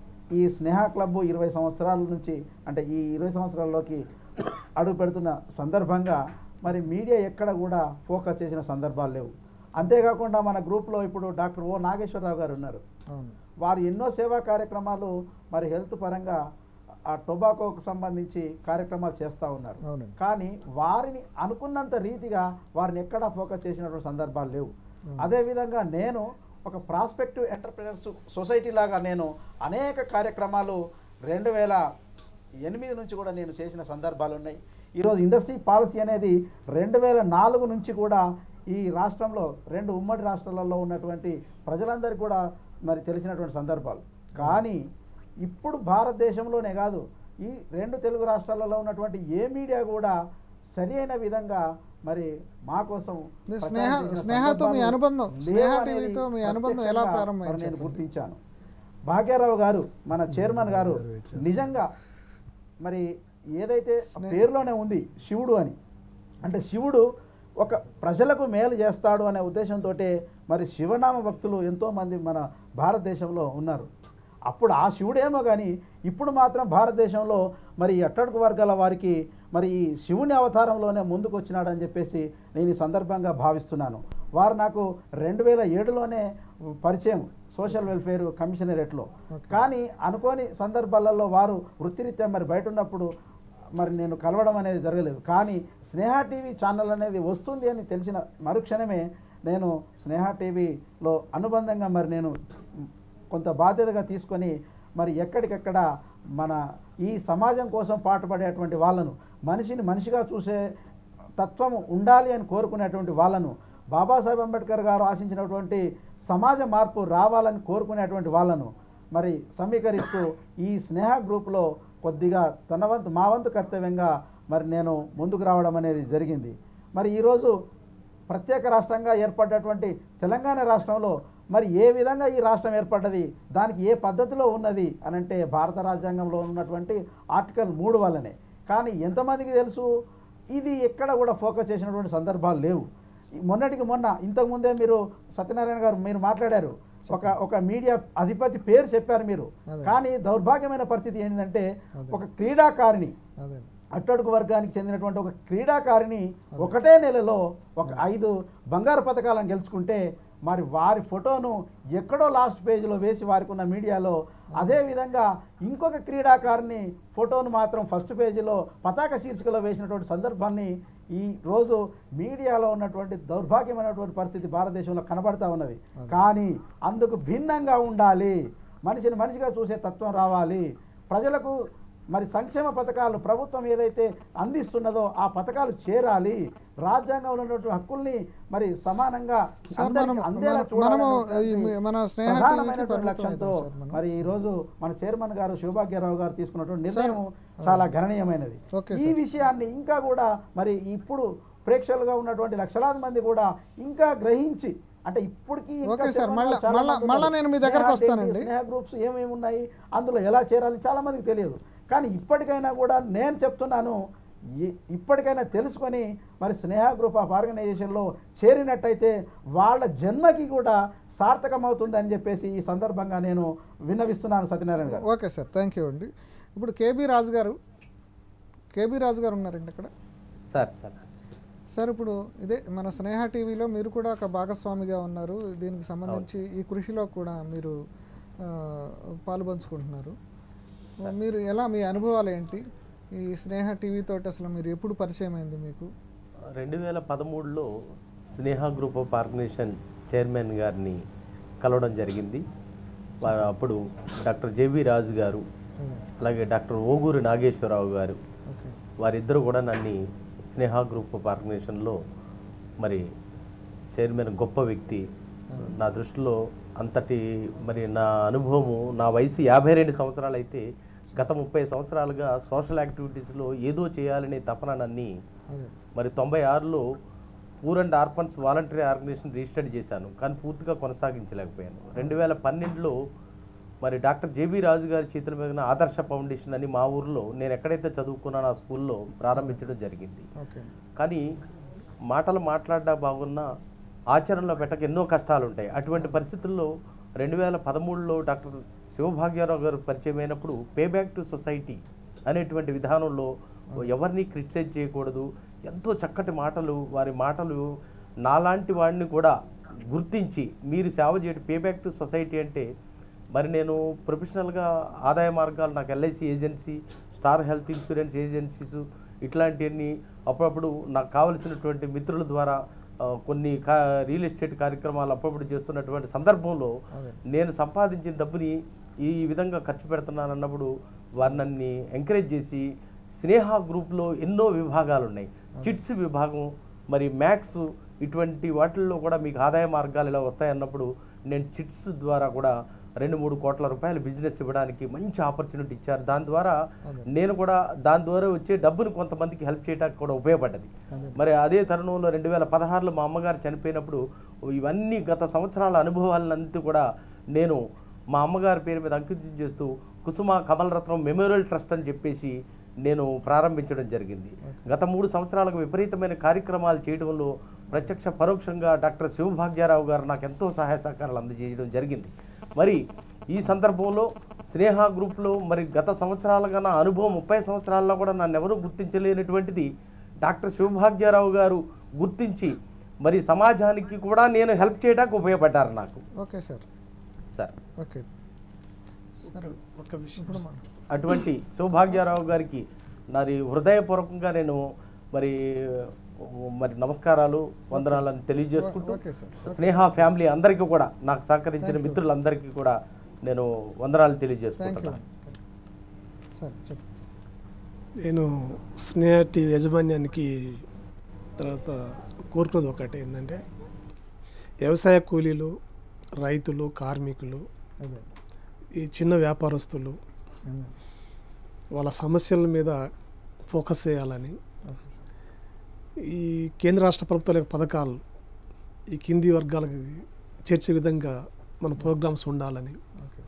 ఈ స్నేహ క్లబ్ ఇరవై సంవత్సరాల నుంచి అంటే ఈ ఇరవై సంవత్సరాల్లోకి అడుగు పెడుతున్న సందర్భంగా మరి మీడియా ఎక్కడ కూడా ఫోకస్ చేసిన సందర్భాలు లేవు అంతేకాకుండా మన గ్రూప్లో ఇప్పుడు డాక్టర్ ఓ నాగేశ్వరరావు గారు ఉన్నారు అవును వారు ఎన్నో సేవా కార్యక్రమాలు మరి హెల్త్ పరంగా ఆ టొబాకోకు సంబంధించి కార్యక్రమాలు చేస్తూ ఉన్నారు అవునండి కానీ వారిని అనుకున్నంత రీతిగా వారిని ఎక్కడా ఫోకస్ చేసినటువంటి సందర్భాలు లేవు అదేవిధంగా నేను ఒక ప్రాస్పెక్టివ్ ఎంటర్ప్రినర్స్ సొసైటీ లాగా నేను అనేక కార్యక్రమాలు రెండు వేల ఎనిమిది నుంచి కూడా నేను చేసిన సందర్భాలు ఉన్నాయి ఈరోజు ఇండస్ట్రీ పాలసీ అనేది రెండు వేల నాలుగు నుంచి కూడా ఈ రాష్ట్రంలో రెండు ఉమ్మడి రాష్ట్రాలలో ఉన్నటువంటి ప్రజలందరికీ కూడా మరి తెలిసినటువంటి సందర్భాలు కానీ ఇప్పుడు భారతదేశంలోనే కాదు ఈ రెండు తెలుగు రాష్ట్రాలలో ఉన్నటువంటి ఏ మీడియా కూడా సరి అయిన విధంగా మరి మా కోసం ఇది ప్రచారం స్నేహ చేసిన స్నేహతో మీ సందర్భాలు అనుబంధం లేవు స్నేహ అనేది టీవీతో మీ అనుబంధం ఎలా ప్రత్యక్షంగా ప్రారంభమైంది మరి నేను చెప్పండి. గుర్తించాను భాగ్యారావు గారు మన చైర్మన్ గారు నిజంగా మరి ఏదైతే ఆ పేరులోనే ఉంది శివుడు అని అంటే శివుడు ఒక ప్రజలకు మేలు చేస్తాడు అనే ఉద్దేశంతో మరి శివనామ భక్తులు ఎంతోమంది మన భారతదేశంలో ఉన్నారు అప్పుడు ఆ శివుడేమో కానీ ఇప్పుడు మాత్రం భారతదేశంలో మరి ఈ అట్టడుగు వర్గాల వారికి మరి ఈ శివుని అవతారంలోనే ముందుకు వచ్చినాడని చెప్పేసి నేను ఈ సందర్భంగా భావిస్తున్నాను వారు నాకు రెండు వేల ఏడులోనే పరిచయం సోషల్ వెల్ఫేర్ కమిషనరేట్లో కానీ అనుకోని సందర్భాలలో వారు వృత్తిరీత్యా మరి బయట ఉన్నప్పుడు మరి నేను కలవడం అనేది జరగలేదు కానీ స్నేహ టీవీ ఛానల్ అనేది వస్తుంది అని తెలిసిన మరుక్షణమే నేను స్నేహ టీవీలో అనుబంధంగా మరి నేను కొంత బాధ్యతగా తీసుకొని మరి ఎక్కడికెక్కడ మన ఈ సమాజం కోసం పాటుపడేటువంటి వాళ్ళను మనిషిని మనిషిగా చూసే తత్వం ఉండాలి అని కోరుకునేటువంటి వాళ్ళను బాబాసాహెబ్ అంబేద్కర్ గారు ఆశించినటువంటి సమాజ మార్పు రావాలని కోరుకునేటువంటి వాళ్ళను మరి సమీకరిస్తూ ఈ స్నేహ గ్రూప్లో కొద్దిగా తన వంతు మా వంతు కర్తవ్యంగా మరి నేను ముందుకు రావడం అనేది జరిగింది మరి ఈరోజు ప్రత్యేక రాష్ట్రంగా ఏర్పడ్డటువంటి తెలంగాణ రాష్ట్రంలో మరి ఏ విధంగా ఈ రాష్ట్రం ఏర్పడ్డది దానికి ఏ పద్ధతిలో ఉన్నది అని అంటే భారత రాజ్యాంగంలో ఉన్నటువంటి ఆర్టికల్ మూడు వల్లనే కానీ ఎంతమందికి తెలుసు ఇది ఎక్కడ కూడా ఫోకస్ చేసినటువంటి సందర్భాలు లేవు ఈ మొన్నటికి మొన్న ఇంతకుముందే మీరు సత్యనారాయణ గారు మీరు మాట్లాడారు ఒక ఒక మీడియా అధిపతి పేరు చెప్పారు మీరు అదే. కానీ దౌర్భాగ్యమైన పరిస్థితి ఏంటంటే ఒక క్రీడాకారిణి అదే అట్టడుగు వర్గానికి చెందినటువంటి ఒక క్రీడాకారిణి ఒకటే నెలలో ఒక ఐదు బంగారు పథకాలను గెలుచుకుంటే మరి వారి ఫోటోను ఎక్కడో లాస్ట్ పేజీలో వేసి వారికి ఉన్న మీడియాలో అదే విధంగా ఇంకొక క్రీడాకారిని ఫోటోను మాత్రం ఫస్ట్ పేజీలో పతాక శీర్షికలో వేసినటువంటి సందర్భాన్ని ఈ రోజు మీడియాలో ఉన్నటువంటి దౌర్భాగ్యమైనటువంటి పరిస్థితి భారతదేశంలో కనబడతా ఉన్నది కానీ అందుకు భిన్నంగా ఉండాలి మనిషిని మనిషిగా చూసే తత్వం రావాలి ప్రజలకు మరి సంక్షేమ పథకాలు ప్రభుత్వం ఏదైతే అందిస్తున్నదో ఆ పథకాలు చేరాలి రాజ్యాంగంలో ఉన్నటువంటి హక్కుల్ని మరి సమానంగా సార్, అందరికీ మనము- అందేలా మన- చూడాలనే మనము ఒకటి ఈ మన స్నేహ టీవీకి ప్రధానమైనటువంటి పరిమితం లక్ష్యంతో అవుతాం సార్ మనం. మరి ఈ రోజు మన చైర్మన్ గారు శివభాగ్యరావు గారు తీసుకున్నటువంటి నిర్ణయం చాలా గణనీయమైనది ఓకే ఈ విషయాన్ని ఇంకా కూడా మరి ఇప్పుడు ప్రేక్షకులుగా ఉన్నటువంటి లక్షలాది మంది కూడా ఇంకా గ్రహించి అంటే ఇప్పటికీ ఇంకా ఓకే సార్, తెలియని మళ్ళా- వాళ్ళు చాలా మళ్ళా- మంది మళ్ళా ఉన్నారు. నేను మీ దగ్గరకు స్నేహ వస్తానండి. ఏంటి, స్నేహ గ్రూప్స్ ఏమేమి ఉన్నాయి అందులో ఎలా చేరాలి చాలా మందికి తెలియదు కానీ ఇప్పటికైనా కూడా నేను చెప్తున్నాను ఇ- ఇప్పటికైనా తెలుసుకొని మరి స్నేహ గ్రూప్ ఆఫ్ ఆర్గనైజేషన్లో చేరినట్టయితే వాళ్ళ జన్మకి కూడా సార్థకమవుతుంది అని చెప్పేసి ఈ సందర్భంగా నేను విన్నవిస్తున్నాను సత్యనారాయణ గారు ఓకే సార్ థ్యాంక్ యూ అండి ఇప్పుడు కేబీ రాజు గారు కేబీ రాజు గారు ఉన్నారండి ఇక్కడ సార్ సార్ సార్ ఇప్పుడు ఇదే మన స్నేహ టీవీలో మీరు కూడా ఒక భాగస్వామిగా ఉన్నారు దీనికి సంబంధించి ఈ కృషిలో కూడా మీరు ఆ, పాలుపంచుకుంటున్నారు మీరు ఎలా మీ అనుభవాలు ఏంటి ఈ స్నేహ టీవీ తోటి అసలు మీరు ఎప్పుడు పరిచయం అయింది మీకు రెండు వేల పదమూడులో Sneha group of organization chairman గారిని కలవడం జరిగింది వా- అప్పుడు డాక్టర్ జేవి రాజు గారు అదే, అలాగే డాక్టర్ ఓగూరి నాగేశ్వరరావు గారు ఓకే వారిద్దరూ కూడా నన్ను స్నేహ గ్రూప్ ఆఫ్ ఆర్గనైజేషన్లో మరి చైర్మన్ గొప్ప వ్యక్తి నా దృష్టిలో అంతటి మరి నా అనుభవము నా వయసు యాభై రెండు సంవత్సరాలు అయితే గత ముప్పై సంవత్సరాలుగా సోషల్ యాక్టివిటీస్లో ఏదో చేయాలనే తపన నన్ని అదే మరి తొంభై ఆరులో poor and orphans voluntary organization register చేశాను కానీ పూర్తిగా కొనసాగించలేకపోయాను రెండు వేల పన్నెండులో మరి డాక్టర్ జేబీ రాజు గారి చేతుల మీద ఆదర్శ ఫౌండేషన్ అని మా ఊర్లో నేను ఎక్కడైతే చదువుకున్నానో ఆ స్కూల్లో ప్రారంభించడం జరిగింది ఓకే కానీ మాటలు మాట్లాడడం బాగున్నా ఆచరణలో పెట్టక ఎన్నో కష్టాలు ఉంటాయి అటువంటి పరిస్థితుల్లో రెండు వేల పదమూడులో డాక్టర్ శివభాగ్యరావు గారు పరిచయం అయినప్పుడు పే బ్యాక్ టు సొసైటీ అనేటువంటి విధానంలో ఎవరిని క్రిటిసైజ్ చేయకూడదు ఎంతో చక్కటి మాటలు వారి మాటలు నాలాంటి వాడిని కూడా గుర్తించి మీరు సేవ చేయడం పే బ్యాక్ టు సొసైటీ అంటే మరి నేను ప్రొఫెషనల్గా ఆదాయ మార్గాలు నాకు LIC agency star health insurance agencies ఇట్లాంటివన్నీ అప్పుడప్పుడు నాకు కావలసినటువంటి మిత్రుల ద్వారా ఆ, కొన్ని కా రియల్ ఎస్టేట్ కార్యక్రమాలు అప్పుడప్పుడు చేస్తున్నటువంటి సందర్భంలో అదే. నేను సంపాదించిన డబ్బుని ఈ విధంగా ఖర్చు పెడుతున్నాను అన్నప్పుడు వారు నన్ను ఎంకరేజ్ చేసి స్నేహ గ్రూప్లో ఎన్నో విభాగాలు ఉన్నాయి చిట్స్ విభాగం మరి మ్యాథ్స్ ఇటువంటి వాటిల్లో కూడా మీకు ఆదాయ మార్గాలు ఇలా వస్తాయన్నప్పుడు నేను చిట్స్ ద్వారా కూడా రెండు మూడు కోట్ల రూపాయల బిజినెస్ ఇవ్వడానికి మంచి ఆపర్చునిటీ ఇచ్చారు దాని ద్వారా అదే. నేను కూడా దాని ద్వారా వచ్చే డబ్బును కొంతమందికి హెల్ప్ చేయడానికి కూడా ఉపయోగపడ్డది అదే. మరి అదే తరుణంలో రెండు వేల పదహారులో మా అమ్మగారు చనిపోయినప్పుడు ఇవన్నీ గత సంవత్సరాల అనుభవాలన్నిటి కూడా నేను మా అమ్మగారి పేరు మీద అంకితం చేస్తూ కుసుమ కమలరత్నం మెమోరియల్ ట్రస్ట్ అని చెప్పేసి నేను ప్రారంభించడం జరిగింది గత మూడు సంవత్సరాలకు విపరీతమైన కార్యక్రమాలు చేయడంలో ప్రత్యక్ష పరోక్షంగా డాక్టర్ శివభాగ్యారావు గారు నాకు ఎంతో సహాయ సహకారాలు అందజేయడం జరిగింది మరి ఈ సందర్భంలో స్నేహ గ్రూప్లో మరి గత సంవత్సరాలుగా నా అనుభవం ముప్పై సంవత్సరాల్లో కూడా నన్ను ఎవరూ గుర్తించలేనటువంటిది డాక్టర్ శివభాగ్యారావు గారు గుర్తించి మరి సమాజానికి కూడా నేను హెల్ప్ చేయడానికి ఉపయోగపడ్డారు నాకు ఓకే సార్ సార్ ఓకే సరే ఒక విషయం ఇప్పుడు మనం అటువంటి సౌభాగ్యారావు గారికి నాది హృదయపూర్వకంగా నేను మరి మరి నమస్కారాలు వందనాలను తెలియజేసుకుంటూ ఓకే సార్ స్నేహ ఫ్యామిలీ అందరికీ కూడా నాకు సహకరించిన మిత్రులందరికీ కూడా నేను వందనాలు థ్యాంక్ యూ తెలియజేసుకుంటున్నాను సార్ చెప్పు నేను స్నేహ టీవీ యాజమాన్యానికి తర్వాత కోరుకున్నది ఒకటి ఏంటంటే వ్యవసాయ కూలీలు రైతులు కార్మికులు అదే ఈ చిన్న వ్యాపారస్తులు అదే వాళ్ళ సమస్యల మీద ఫోకస్ చేయాలని ఓకే సార్ ఈ కేంద్ర రాష్ట్ర ప్రభుత్వాల యొక్క పథకాలు ఈ కింది వర్గాలకు చేర్చే విధంగా మన ప్రోగ్రామ్స్ ఉండాలని ఓకే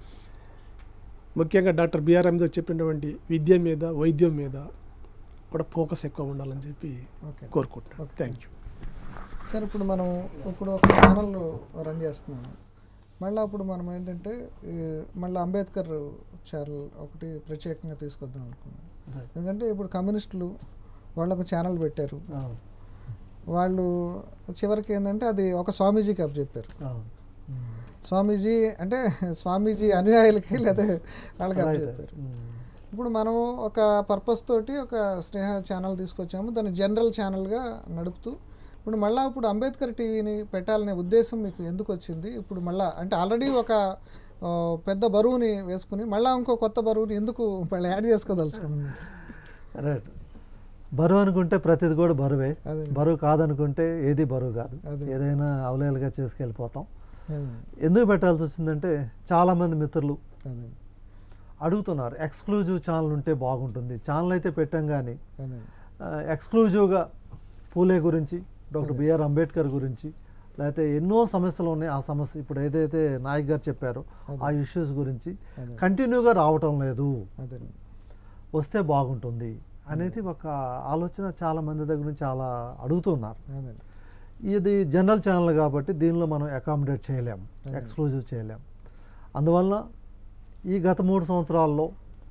ముఖ్యంగా డాక్టర్ బిఆర్ అంబేద్కర్ చెప్పినటువంటి విద్య మీద వైద్యం మీద కూడా ఫోకస్ ఎక్కువ ఉండాలని చెప్పి ఓకే కోరుకుంటున్నాను Okay. థ్యాంక్ యూ సార్ ఇప్పుడు మనం ఇప్పుడు ఒక ఛానల్ రన్ చేస్తున్నాము మళ్ళీ అప్పుడు మనం ఏంటంటే ఈ మళ్ళీ అంబేద్కర్ ఛానల్ ఒకటి ప్రత్యేకంగా తీసుకొద్దాం అనుకున్నాం ఎందుకంటే ఇప్పుడు కమ్యూనిస్టులు వాళ్ళకు ఛానల్ పెట్టారు అవును వాళ్ళు చివరికి ఏంటంటే అది ఒక స్వామీజీకి అప్ చెప్పారు అవును స్వామీజీ అంటే స్వామీజీ అనుయాయులకి లేదా వాళ్ళకి అప్ Right. చెప్పారు ఉమ్. ఇప్పుడు మనము ఒక పర్పస్ తోటి ఒక స్నేహ ఛానల్ తీసుకొచ్చాము దాన్ని జనరల్ ఛానల్గా నడుపుతూ ఇప్పుడు మళ్ళీ ఇప్పుడు అంబేద్కర్ టీవీని పెట్టాలనే ఉద్దేశం మీకు ఎందుకు వచ్చింది ఇప్పుడు మళ్ళీ అంటే ఆల్రెడీ ఒక ఆ, పెద్ద బరువుని వేసుకుని మళ్ళీ ఇంకో కొత్త బరువుని ఎందుకు మళ్ళీ యాడ్ చేసుకోదలుచుకున్నాను రైట్ బరువు అనుకుంటే ప్రతిది కూడా బరువే అదే. బరువు కాదనుకుంటే ఏది బరువు కాదు అదే. ఏదైనా అవలేలుగా చేసుకెళ్ళిపోతాం అదే ఎందుకు పెట్టాల్సి వచ్చిందంటే చాలామంది మిత్రులు అదే అడుగుతున్నారు ఎక్స్క్లూజివ్ ఛానల్ ఉంటే బాగుంటుంది ఛానల్ అయితే పెట్టాం కానీ అదే ఆ, ఎక్స్క్లూజివ్గా పూలే గురించి డాక్టర్ బిఆర్ అంబేద్కర్ గురించి లేకపోతే ఎన్నో సమస్యలు ఉన్నాయి ఆ సమస్య ఇప్పుడు ఏదైతే నాయక్ గారు చెప్పారో ఆ ఇష్యూస్ గురించి అదే. కంటిన్యూగా రావటం లేదు అదే వస్తే బాగుంటుంది అనేది ఒక ఆలోచన చాలా మంది దగ్గర నుంచి చాలా అడుగుతున్నారు అదే ఇది జనరల్ ఛానల్ కాబట్టి దీనిలో మనం అకామిడేట్ చేయలేం అదే. ఎక్స్క్లూజివ్ చేయలేం అందువల్ల ఈ గత మూడు సంవత్సరాల్లో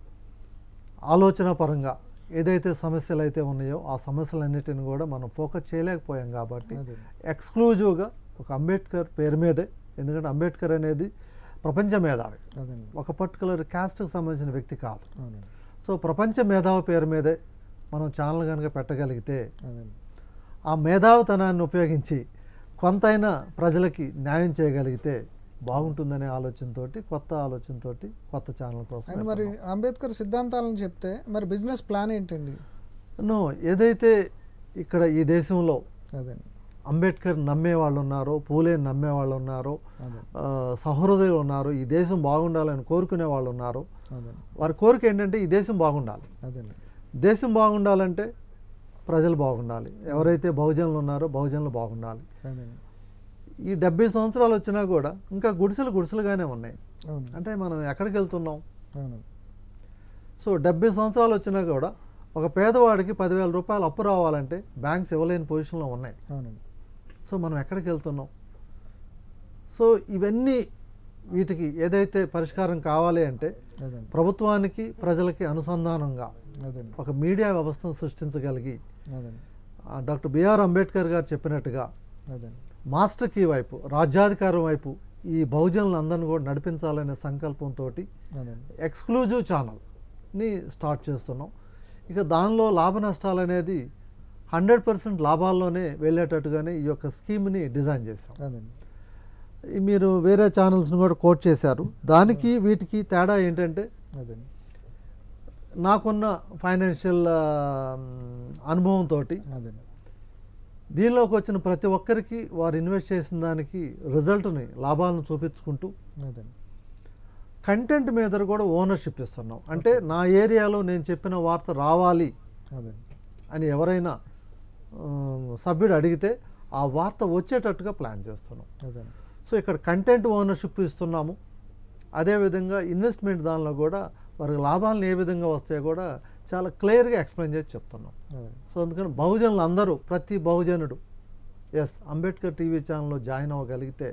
ఆలోచన పరంగా ఏదైతే సమస్యలు అయితే ఉన్నాయో ఆ సమస్యలన్నిటిని కూడా మనం ఫోకస్ చేయలేకపోయాం కాబట్టి అదే ఎక్స్క్లూజివ్గా ఒక అంబేద్కర్ పేరు మీదే ఎందుకంటే అంబేద్కర్ అనేది ప్రపంచ మేధావి అదే ఒక పర్టికులర్ క్యాస్ట్కి సంబంధించిన వ్యక్తి కాదు అవునండి సో ప్రపంచ మేధావి పేరు మీదే మనం ఛానల్ కనుక పెట్టగలిగితే అదే ఆ మేధావితనాన్ని ఉపయోగించి కొంతైనా ప్రజలకి న్యాయం చేయగలిగితే బాగుంటుందనే ఆలోచనతోటి కొత్త ఆలోచనతోటి కొత్త ఛానల్ కోసం అండ్ మరి అంబేద్కర్ సిద్ధాంతాలను చెప్తే మరి బిజినెస్ ప్లాన్ ఏంటండి నో ఏదైతే ఇక్కడ ఈ దేశంలో అదే అంబేద్కర్ నమ్మే వాళ్ళు ఉన్నారో పూలే నమ్మే వాళ్ళు ఉన్నారో అదే ఆ, సహృదయులు ఉన్నారు ఈ దేశం బాగుండాలని కోరుకునే వాళ్ళు ఉన్నారు అదే వారి కోరిక ఏంటంటే ఈ దేశం బాగుండాలి అదే దేశం బాగుండాలంటే ప్రజలు బాగుండాలి ఎవరైతే బహుజనులు ఉన్నారో బహుజనులు బాగుండాలి అదే ఈ డెబ్బై సంవత్సరాలు వచ్చినా కూడా ఇంకా గుడిసెలు గుడిసెలుగానే ఉన్నాయి అవును అంటే మనం ఎక్కడికి వెళ్తున్నాం అవును సో డెబ్బై సంవత్సరాలు వచ్చినా కూడా ఒక పేదవాడికి పదివేల రూపాయలు అప్పు రావాలంటే బ్యాంక్స్ ఇవ్వలేని పొజిషన్లో ఉన్నాయి అవునండి సో మనం ఎక్కడికి వెళ్తున్నాం సో ఇవన్నీ వీటికి ఏదైతే పరిష్కారం కావాలి అంటే అదే ప్రభుత్వానికి ప్రజలకి అనుసంధానంగా అదే ఒక మీడియా వ్యవస్థను సృష్టించగలిగి అదే ఆ, డాక్టర్ బిఆర్ అంబేద్కర్ గారు చెప్పినట్టుగా అదే మాస్టర్ కీ వైపు రాజ్యాధికారం వైపు ఈ బహుజనులందరినీ కూడా నడిపించాలనే సంకల్పంతో అదే ఎక్స్క్లూజివ్ ఛానల్ని స్టార్ట్ చేస్తున్నాం ఇక దానిలో లాభ నష్టాలు అనేది హండ్రెడ్ పర్సెంట్ లాభాల్లోనే వెళ్ళేటట్టుగానే ఈ యొక్క స్కీమ్ని డిజైన్ చేశాం అదే ఈ మీరు వేరే ఛానల్స్ని కూడా కోట్ చేశారు దానికి వీటికి తేడా ఏంటంటే అదే నాకున్న ఫైనాన్షియల్ అనుభవంతో అదే దీనిలోకి వచ్చిన ప్రతి ఒక్కరికి వారు ఇన్వెస్ట్ చేసిన దానికి రిజల్ట్ని లాభాలను చూపించుకుంటూ అదే కంటెంట్ మీద కూడా ఓనర్షిప్ ఇస్తున్నాం అంటే నా ఏరియాలో నేను చెప్పిన వార్త రావాలి అదే అని ఎవరైనా ఆ, సభ్యుడు అడిగితే ఆ వార్త వచ్చేటట్టుగా ప్లాన్ చేస్తున్నాం అదే సో ఇక్కడ కంటెంట్ ఓనర్షిప్ ఇస్తున్నాము అదేవిధంగా ఇన్వెస్ట్మెంట్ దానిలో కూడా వారికి లాభాలను ఏ విధంగా వస్తాయో కూడా చాలా క్లియర్గా ఎక్స్ప్లెయిన్ చేసి చెప్తున్నాం అదే సో అందుకని బహుజనులు అందరూ ప్రతి బహుజనుడు ఎస్ అంబేద్కర్ టీవీ ఛానల్లో జాయిన్ అవ్వగలిగితే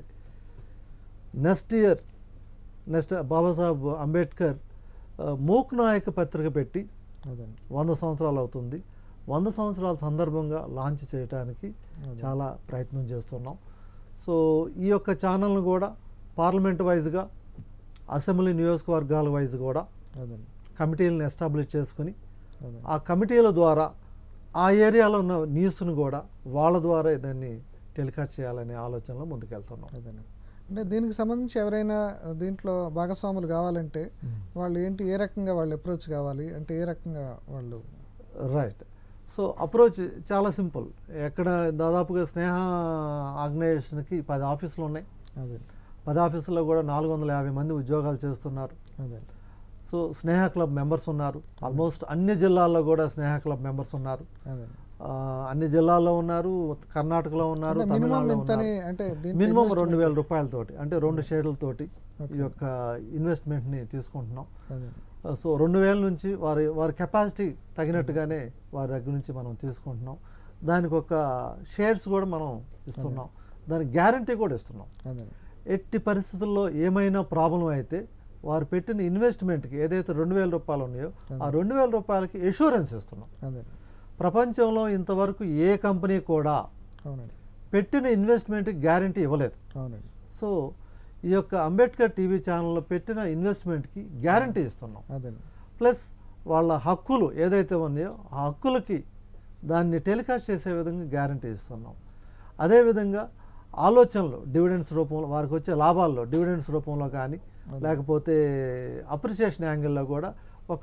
next year next Babasaheb Ambedkar ఆ, మూక్ నాయక పత్రిక పెట్టి అదే వంద సంవత్సరాలు అవుతుంది వంద సంవత్సరాల సందర్భంగా లాంచ్ చేయడానికి చాలా ప్రయత్నం చేస్తున్నాం సో ఈ యొక్క ఛానల్ను కూడా పార్లమెంట్ వైజ్గా అసెంబ్లీ నియోజకవర్గాల వైజ్ కూడా అదే కమిటీలను ఎస్టాబ్లిష్ చేసుకుని అదే ఆ కమిటీల ద్వారా ఆ ఏరియాలో ఉన్న న్యూస్ను కూడా వాళ్ళ ద్వారా దాన్ని టెలికాస్ట్ చేయాలనే ఆలోచనలో ముందుకెళ్తున్నాం అదే అంటే దీనికి సంబంధించి ఎవరైనా దీంట్లో భాగస్వాములు కావాలంటే వాళ్ళు ఏంటి ఏ రకంగా వాళ్ళు అప్రోచ్ కావాలి అంటే ఏ రకంగా వాళ్ళు రైట్ సో అప్రోచ్ చాలా సింపుల్ ఎక్కడ దాదాపుగా స్నేహ ఆర్గనైజేషన్కి పది ఆఫీసులు ఉన్నాయి అదే పది ఆఫీసుల్లో కూడా నాలుగు వందల యాభై మంది ఉద్యోగాలు చేస్తున్నారు అదే సో స్నేహ క్లబ్ మెంబర్స్ ఉన్నారు ఆల్మోస్ట్ అన్ని జిల్లాల్లో కూడా స్నేహ క్లబ్ మెంబర్స్ ఉన్నారు అదే ఆ, అన్ని జిల్లాల్లో ఉన్నారు కర్ణాటకలో ఉన్నారు అంటే మినిమం తమిళనాడులో ఎంతని ఉన్నారు అంటే దీంట్లో మినిమం investment- రెండు వేల రూపాయలతోటి అంటే రెండు షేర్లతోటి ఈ యొక్క ఇన్వెస్ట్మెంట్ని తీసుకుంటున్నాం అదే ఆ, సో రెండు వేల నుంచి వారి వారి కెపాసిటీ తగినట్టుగానే వారి దగ్గర నుంచి మనం తీసుకుంటున్నాం దానికి ఒక షేర్స్ కూడా మనం ఇస్తున్నాం దానికి గ్యారంటీ కూడా ఇస్తున్నాం అదే ఎట్టి పరిస్థితుల్లో ఏమైనా ప్రాబ్లం అయితే వారు పెట్టిన ఇన్వెస్ట్మెంట్కి ఏదైతే రెండు వేల రూపాయలు ఉన్నాయో ఆ రెండు వేల రూపాయలకి ఎష్యూరెన్స్ ఇస్తున్నాం అదే ప్రపంచంలో ఇంతవరకు ఏ కంపెనీ కూడా అవునండి పెట్టిన ఇన్వెస్ట్మెంట్కి గ్యారంటీ ఇవ్వలేదు అవునండి సో ఈ యొక్క అంబేద్కర్ టీవీ ఛానల్లో పెట్టిన ఇన్వెస్ట్మెంట్కి గ్యారంటీ ఇస్తున్నాం అదే ప్లస్ వాళ్ళ హక్కులు ఏదైతే ఉన్నాయో ఆ హక్కులకి దాన్ని టెలికాస్ట్ చేసే విధంగా గ్యారంటీ ఇస్తున్నాం అదేవిధంగా ఆలోచనలు డివిడెండ్స్ రూపంలో వారికి వచ్చే లాభాల్లో డివిడెండ్స్ రూపంలో కానీ లేకపోతే అప్రిసియేషన్ యాంగిల్లో కూడా ఒక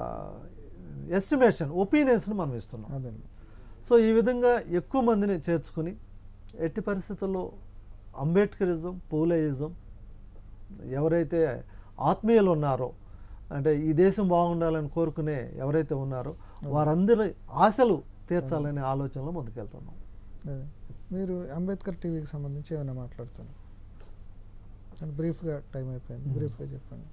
ఎస్టిమేషన్ ఒపీనియన్స్ని మనం ఇస్తున్నాం అదే సో ఈ విధంగా ఎక్కువ మందిని చేర్చుకుని ఎట్టి పరిస్థితుల్లో అంబేద్కరిజం పూలేయిజం ఎవరైతే ఆత్మీయులు ఉన్నారో అంటే ఈ దేశం బాగుండాలని కోరుకునే ఎవరైతే ఉన్నారో వారందరి ఆశలు తీర్చాలనే ఆలోచనలో ముందుకెళ్తున్నాం అదే మీరు అంబేద్కర్ టీవీకి సంబంధించి ఏమైనా మాట్లాడతారు అండ్ బ్రీఫ్గా టైం అయిపోయింది బ్రీఫ్గా చెప్పండి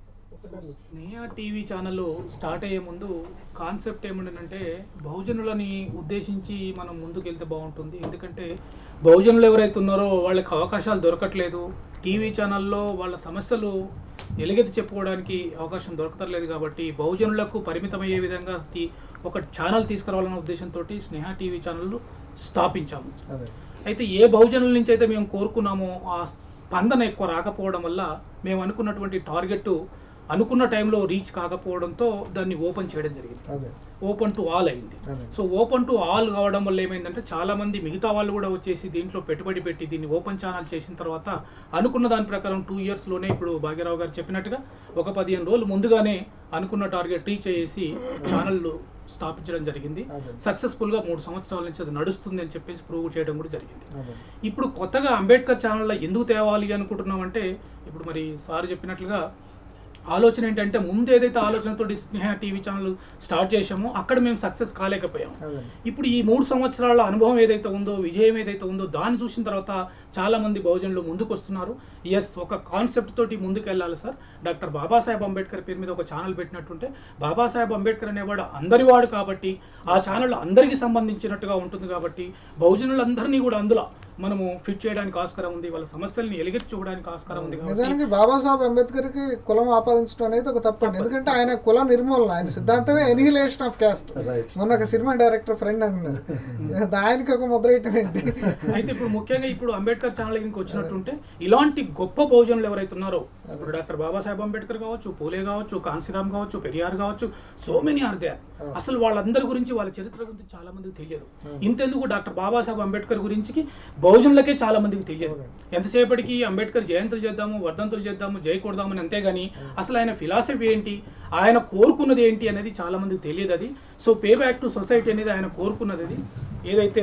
స్నేహ టీవీ ఛానల్ స్టార్ట్ అయ్యే ముందు కాన్సెప్ట్ ఏముండనంటే బహుజనులని ఉద్దేశించి మనం ముందుకెళ్తే బాగుంటుంది ఎందుకంటే బహుజనులు ఎవరైతే ఉన్నారో వాళ్ళకి అవకాశాలు దొరకట్లేదు టీవీ ఛానల్లో వాళ్ళ సమస్యలు ఎలుగెత్తి చెప్పుకోవడానికి అవకాశం దొరకతలేదు కాబట్టి బహుజనులకు పరిమితమయ్యే విధంగా టీ- ఒక ఛానల్ తీసుకురావాలన్న ఉద్దేశంతో స్నేహ టీవీ ఛానల్ స్థాపించాము అదే అయితే ఏ బహుజనుల నుంచి అయితే మేము కోరుకున్నామో ఆ స్పందన ఎక్కువ రాకపోవడం వల్ల మేము అనుకున్నటువంటి టార్గెట్ అనుకున్న టైంలో రీచ్ కాకపోవడంతో దాన్ని ఓపెన్ చేయడం జరిగింది అదే ఓపెన్ టు ఆల్ అయింది అదే సో ఓపెన్ టు ఆల్ కావడం వల్ల ఏమైందంటే చాలా మంది మిగతా వాళ్ళు కూడా వచ్చేసి దీంట్లో పెట్టుబడి పెట్టి దీన్ని ఓపెన్ ఛానల్ చేసిన తర్వాత అనుకున్న దాని ప్రకారం టూ ఇయర్స్లోనే ఇప్పుడు భాగ్యరావు గారు చెప్పినట్టుగా ఒక పదిహేను రోజులు ముందుగానే అనుకున్న టార్గెట్ రీచ్ అయ్యేసి ఛానల్ స్థాపించడం జరిగింది అదే సక్సెస్ఫుల్గా మూడు సంవత్సరాల నుంచి అది నడుస్తుంది అని చెప్పేసి ప్రూవ్ చేయడం కూడా జరిగింది అదే ఇప్పుడు కొత్తగా అంబేద్కర్ ఛానల్లో ఎందుకు తేవాలి అనుకుంటున్నామంటే ఇప్పుడు మరి సార్ చెప్పినట్లుగా ఆలోచన ఏంటంటే ముందు ఏదైతే ఆలోచనతో స్నేహ టీవీ ఛానల్ స్టార్ట్ చేశామో అక్కడ మేము సక్సెస్ కాలేకపోయాం అదే ఇప్పుడు ఈ మూడు సంవత్సరాల అనుభవం ఏదైతే ఉందో విజయం ఏదైతే ఉందో దాన్ని చూసిన తర్వాత చాలా మంది బహుజనులు ముందుకు వస్తున్నారు ఎస్ ఒక కాన్సెప్ట్ తోటి ముందుకు వెళ్ళాలి సార్ డాక్టర్ బాబాసాహెబ్ అంబేద్కర్ పేరు మీద ఒక ఛానల్ పెట్టినట్టుంటే బాబాసాహెబ్ అంబేద్కర్ అనేవాడు అందరివాడు కాబట్టి ఆ ఛానల్ అందరికీ సంబంధించినట్టుగా ఉంటుంది కాబట్టి బహుజనులందరినీ కూడా అందులో మనము ఫిట్ చేయడానికి ఆస్కారం ఉంది వాళ్ళ సమస్యల్ని ఎలుగెత్తి చూడడానికి ఆస్కారం ఉంది కాబట్టి నిజానికి బాబాసాహెబ్ అంబేద్కర్కి కులం ఆపాదించడం అనేది ఒక తప్పండి ఎందుకంటే ఆయన కుల నిర్మూలన ఆయన సిద్ధాంతమే ఎనిహిలేషన్ ఆఫ్ క్యాస్ట్ మొన్న ఒక సినిమా డైరెక్టర్ ఫ్రెండ్ అంటున్నారు దానికి ఒక ముద్ర వేయటం ఏంటి అయితే ఇప్పుడు ముఖ్యంగా ఇప్పుడు అంబేద్కర్ ఛానల్ దగ్గరికి వచ్చినట్టుంటే ఇలాంటి గొప్ప బహుజనులు ఎవరైతే ఉన్నారో ఇప్పుడు డాక్టర్ బాబాసాహెబ్ అంబేద్కర్ కావచ్చు పూలే కావచ్చు కాన్సీరామ్ కావచ్చు పెరియార్ కావచ్చు సో మెనీ ఆర్ దే అసలు వాళ్ళందరి గురించి వాళ్ళ చరిత్ర గురించి చాలా మందికి తెలియదు ఇంతెందుకు డాక్టర్ బాబాసాహెబ్ అంబేద్కర్ గురించి బహుజనులకే చాలా మందికి తెలియదు ఎంతసేపటికి అంబేద్కర్ జయంతులు చేద్దాము వర్ధంతులు చేద్దాము జై కొడదామని అంతేగాని అసలు ఆయన ఫిలాసఫీ ఏంటి ఆయన కోరుకున్నది ఏంటి అనేది చాలా మందికి తెలియదు అది so pay back to society అనేది ఆయన కోరుకున్నది అది ఏదైతే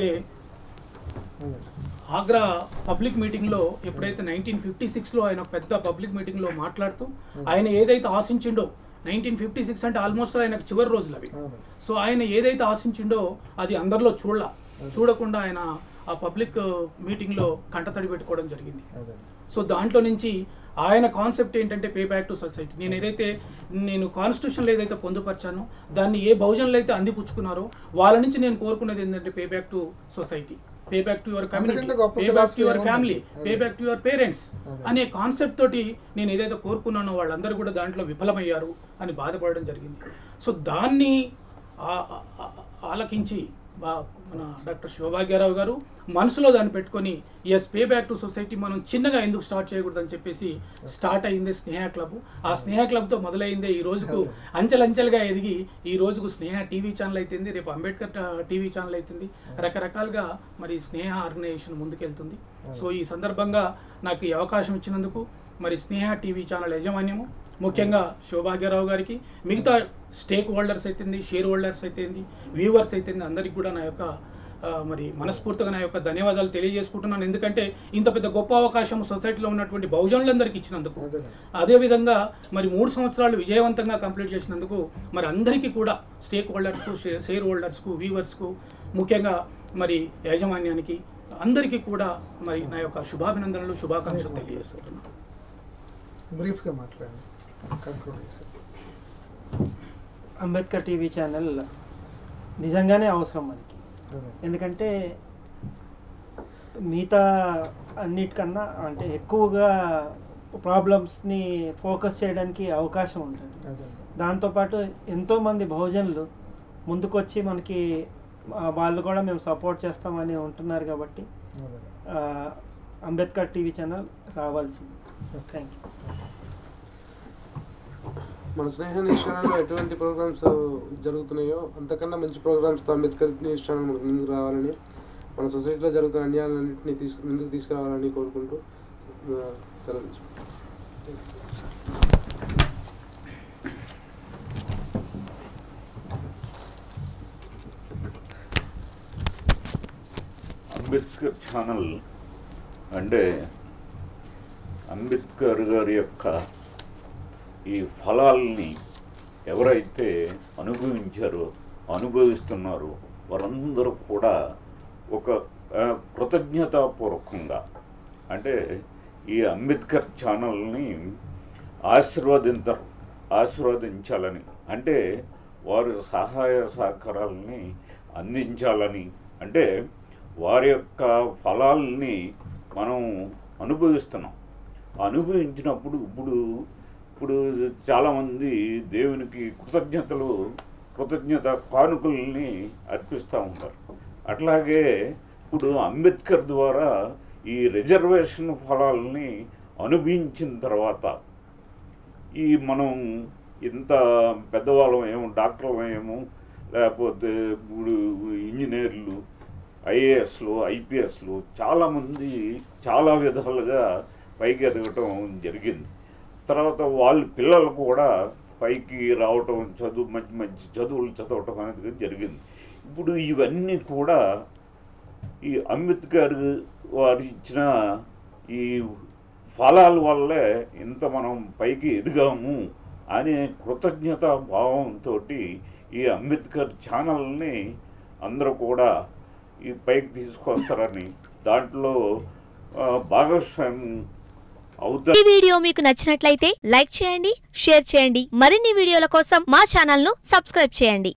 అదే. ఆగ్రా పబ్లిక్ మీటింగ్లో ఎప్పుడైతే నైన్టీన్ ఫిఫ్టీ సిక్స్లో ఆయన ఒక పెద్ద పబ్లిక్ మీటింగ్లో మాట్లాడుతూ ఆయన ఏదైతే ఆశించిండో నైన్టీన్ ఫిఫ్టీ సిక్స్ అంటే ఆల్మోస్ట్ ఆయనకు చివరి రోజులు అవి అవును సో ఆయన ఏదైతే ఆశించిండో అది అందరిలో చూడాల చూడకుండా ఆయన ఆ పబ్లిక్ మీటింగ్లో కంటతడి పెట్టుకోవడం జరిగింది అదే సో దాంట్లో నుంచి ఆయన కాన్సెప్ట్ ఏంటంటే పే బ్యాక్ టు సొసైటీ నేను ఏదైతే నేను కాన్స్టిట్యూషన్లో ఏదైతే పొందుపరిచానో దాన్ని ఏ బహుజనులు అయితే అందిపుచ్చుకున్నారో వాళ్ళ నుంచి నేను కోరుకునేది ఏంటంటే pay back to society pay back to your community అంతకంటే గొప్ప pay back to your philosophy family ఏముంది? Pay back to your parents అదే. అనే కాన్సెప్ట్ తోటి నేను ఏదైతే కోరుకున్నానో వాళ్ళందరూ కూడా దాంట్లో విఫలమయ్యారు అని బాధపడడం జరిగింది సో దాన్ని ఆ- ఆ- ఆ- ఆలకించి బా- మన డాక్టర్ శివభాగ్యరావు గారు మనసులో దాన్ని పెట్టుకొని yes pay back to society మనం చిన్నగా ఎందుకు స్టార్ట్ చేయకూడదని చెప్పేసి స్టార్ట్ అయింది స్నేహ క్లబ్ ఆ స్నేహ క్లబ్తో మొదలైందే ఈ రోజుకు అంచెలంచెలుగా ఎదిగి ఈ రోజుకు స్నేహ టీవీ ఛానల్ అయితుంది రేపు అంబేద్కర్ ట- టీవీ ఛానల్ అవుతుంది రకరకాలుగా మరి స్నేహ ఆర్గనైజేషన్ ముందుకెళ్తుంది సో ఈ సందర్భంగా నాకు ఈ అవకాశం ఇచ్చినందుకు మరి స్నేహ టీవీ ఛానల్ యజమాన్యము ముఖ్యంగా శివభాగ్యరావు గారికి మిగతా స్టేక్ హోల్డర్స్ అయితేంది షేర్ హోల్డర్స్ అయితేంది వ్యూవర్స్ అయితేంది అందరికి కూడా నా యొక్క ఆ, మరి మనస్ఫూర్తిగా నా యొక్క ధన్యవాదాలు తెలియజేసుకుంటున్నాను ఎందుకంటే ఇంత పెద్ద గొప్ప అవకాశం సొసైటీలో ఉన్నటువంటి బహుజనులందరికీ ఇచ్చినందుకు అదే అదేవిధంగా మరి మూడు సంవత్సరాలు విజయవంతంగా కంప్లీట్ చేసినందుకు మరి అందరికీ కూడా స్టేక్ హోల్డర్స్కు షే- షేర్ హోల్డర్స్కు వ్యూవర్స్కు ముఖ్యంగా మరి యాజమాన్యానికి అందరికీ కూడా మరి నా యొక్క శుభాభినందనలు శుభాకాంక్షలు తెలియజేస్తున్నాను బ్రీఫ్గా మాట్లాడండి కంక్లూడ్ చేశారు అంబేద్కర్ టీవీ ఛానల్ నిజంగానే అవసరం మనకి అదే ఎందుకంటే మిగతా అన్నిటికన్నా అంటే ఎక్కువగా ప్రాబ్లమ్స్ని ఫోకస్ చేయడానికి అవకాశం ఉంటుంది అదే దాంతోపాటు ఎంతోమంది బహుజనులు ముందుకొచ్చి మనకి ఆ, వాళ్ళు కూడా మేము సపోర్ట్ చేస్తామని ఉంటున్నారు కాబట్టి అదే ఆ, అంబేద్కర్ టీవీ ఛానల్ రావాల్సింది థ్యాంక్ యూ మన స్నేహ న్యూస్ ఛానల్లో ఎటువంటి ప్రోగ్రామ్స్ జరుగుతున్నాయో అంతకన్నా మంచి ప్రోగ్రామ్స్తో అంబేద్కర్ న్యూస్ ఛానల్ మనకు ముందుకు రావాలని మన సొసైటీలో జరుగుతున్న అన్యాయాలన్నింటినీ తీసుకు ముందుకు తీసుకురావాలని కోరుకుంటూ ఆ, సెలవు తీసుకుంటాం. అంబేద్కర్ ఛానల్ అంటే అంబేద్కర్ గారి యొక్క ఈ ఫలాల్ని ఎవరైతే అనుభవించారో అనుభవిస్తున్నారో వారందరూ కూడా ఒక ఆ, కృత కృతజ్ఞతాపూర్వకంగా అంటే ఈ అంబేద్కర్ ఛానల్ని ఆశీర్వదించరు ఆశీర్వదించాలని అంటే వారి సహాయ సహకారాలని అందించాలని అంటే వారి యొక్క ఫలాల్ని మనం అనుభవిస్తున్నాం అనుభవించినప్పుడు ఇప్పుడు ఇప్పుడు చాలామంది దేవునికి కృతజ్ఞతలు కృతజ్ఞత కానుకల్ని అర్పిస్తూ ఉంటారు అట్లాగే ఇప్పుడు అంబేద్కర్ ద్వారా ఈ రిజర్వేషన్ ఫలాల్ని అనుభవించిన తర్వాత ఈ మనం ఇంత పెద్దవాళ్ళం ఏమో డాక్టర్లు ఏమో లేకపోతే ఇప్పుడు ఇంజనీర్లు ఐఏఎస్లు ఐపీఎస్లు చాలామంది చాలా విధాలుగా పైకి ఎదగటం జరిగింది తర్వాత వాళ్ళ పిల్లలు కూడా పైకి రావటం చదువు మంచి మంచి చదువులు చదవటం అనేది జరిగింది ఇప్పుడు ఇవన్నీ కూడా ఈ అంబేద్కర్ వారు ఇచ్చిన ఈ ఫలాల వల్లే ఇంత మనం పైకి ఎదిగాము అనే కృతజ్ఞత భావంతో ఈ అంబేద్కర్ ఛానల్ని అందరూ కూడా ఈ పైకి తీసుకొస్తారని దాంట్లో ఆ, భాగస్వామ్యం అవుతారు ఈ వీడియో మీకు నచ్చినట్లయితే లైక్ చేయండి షేర్ చేయండి మరిన్ని వీడియోల కోసం మా ఛానల్ ను సబ్స్క్రైబ్ చేయండి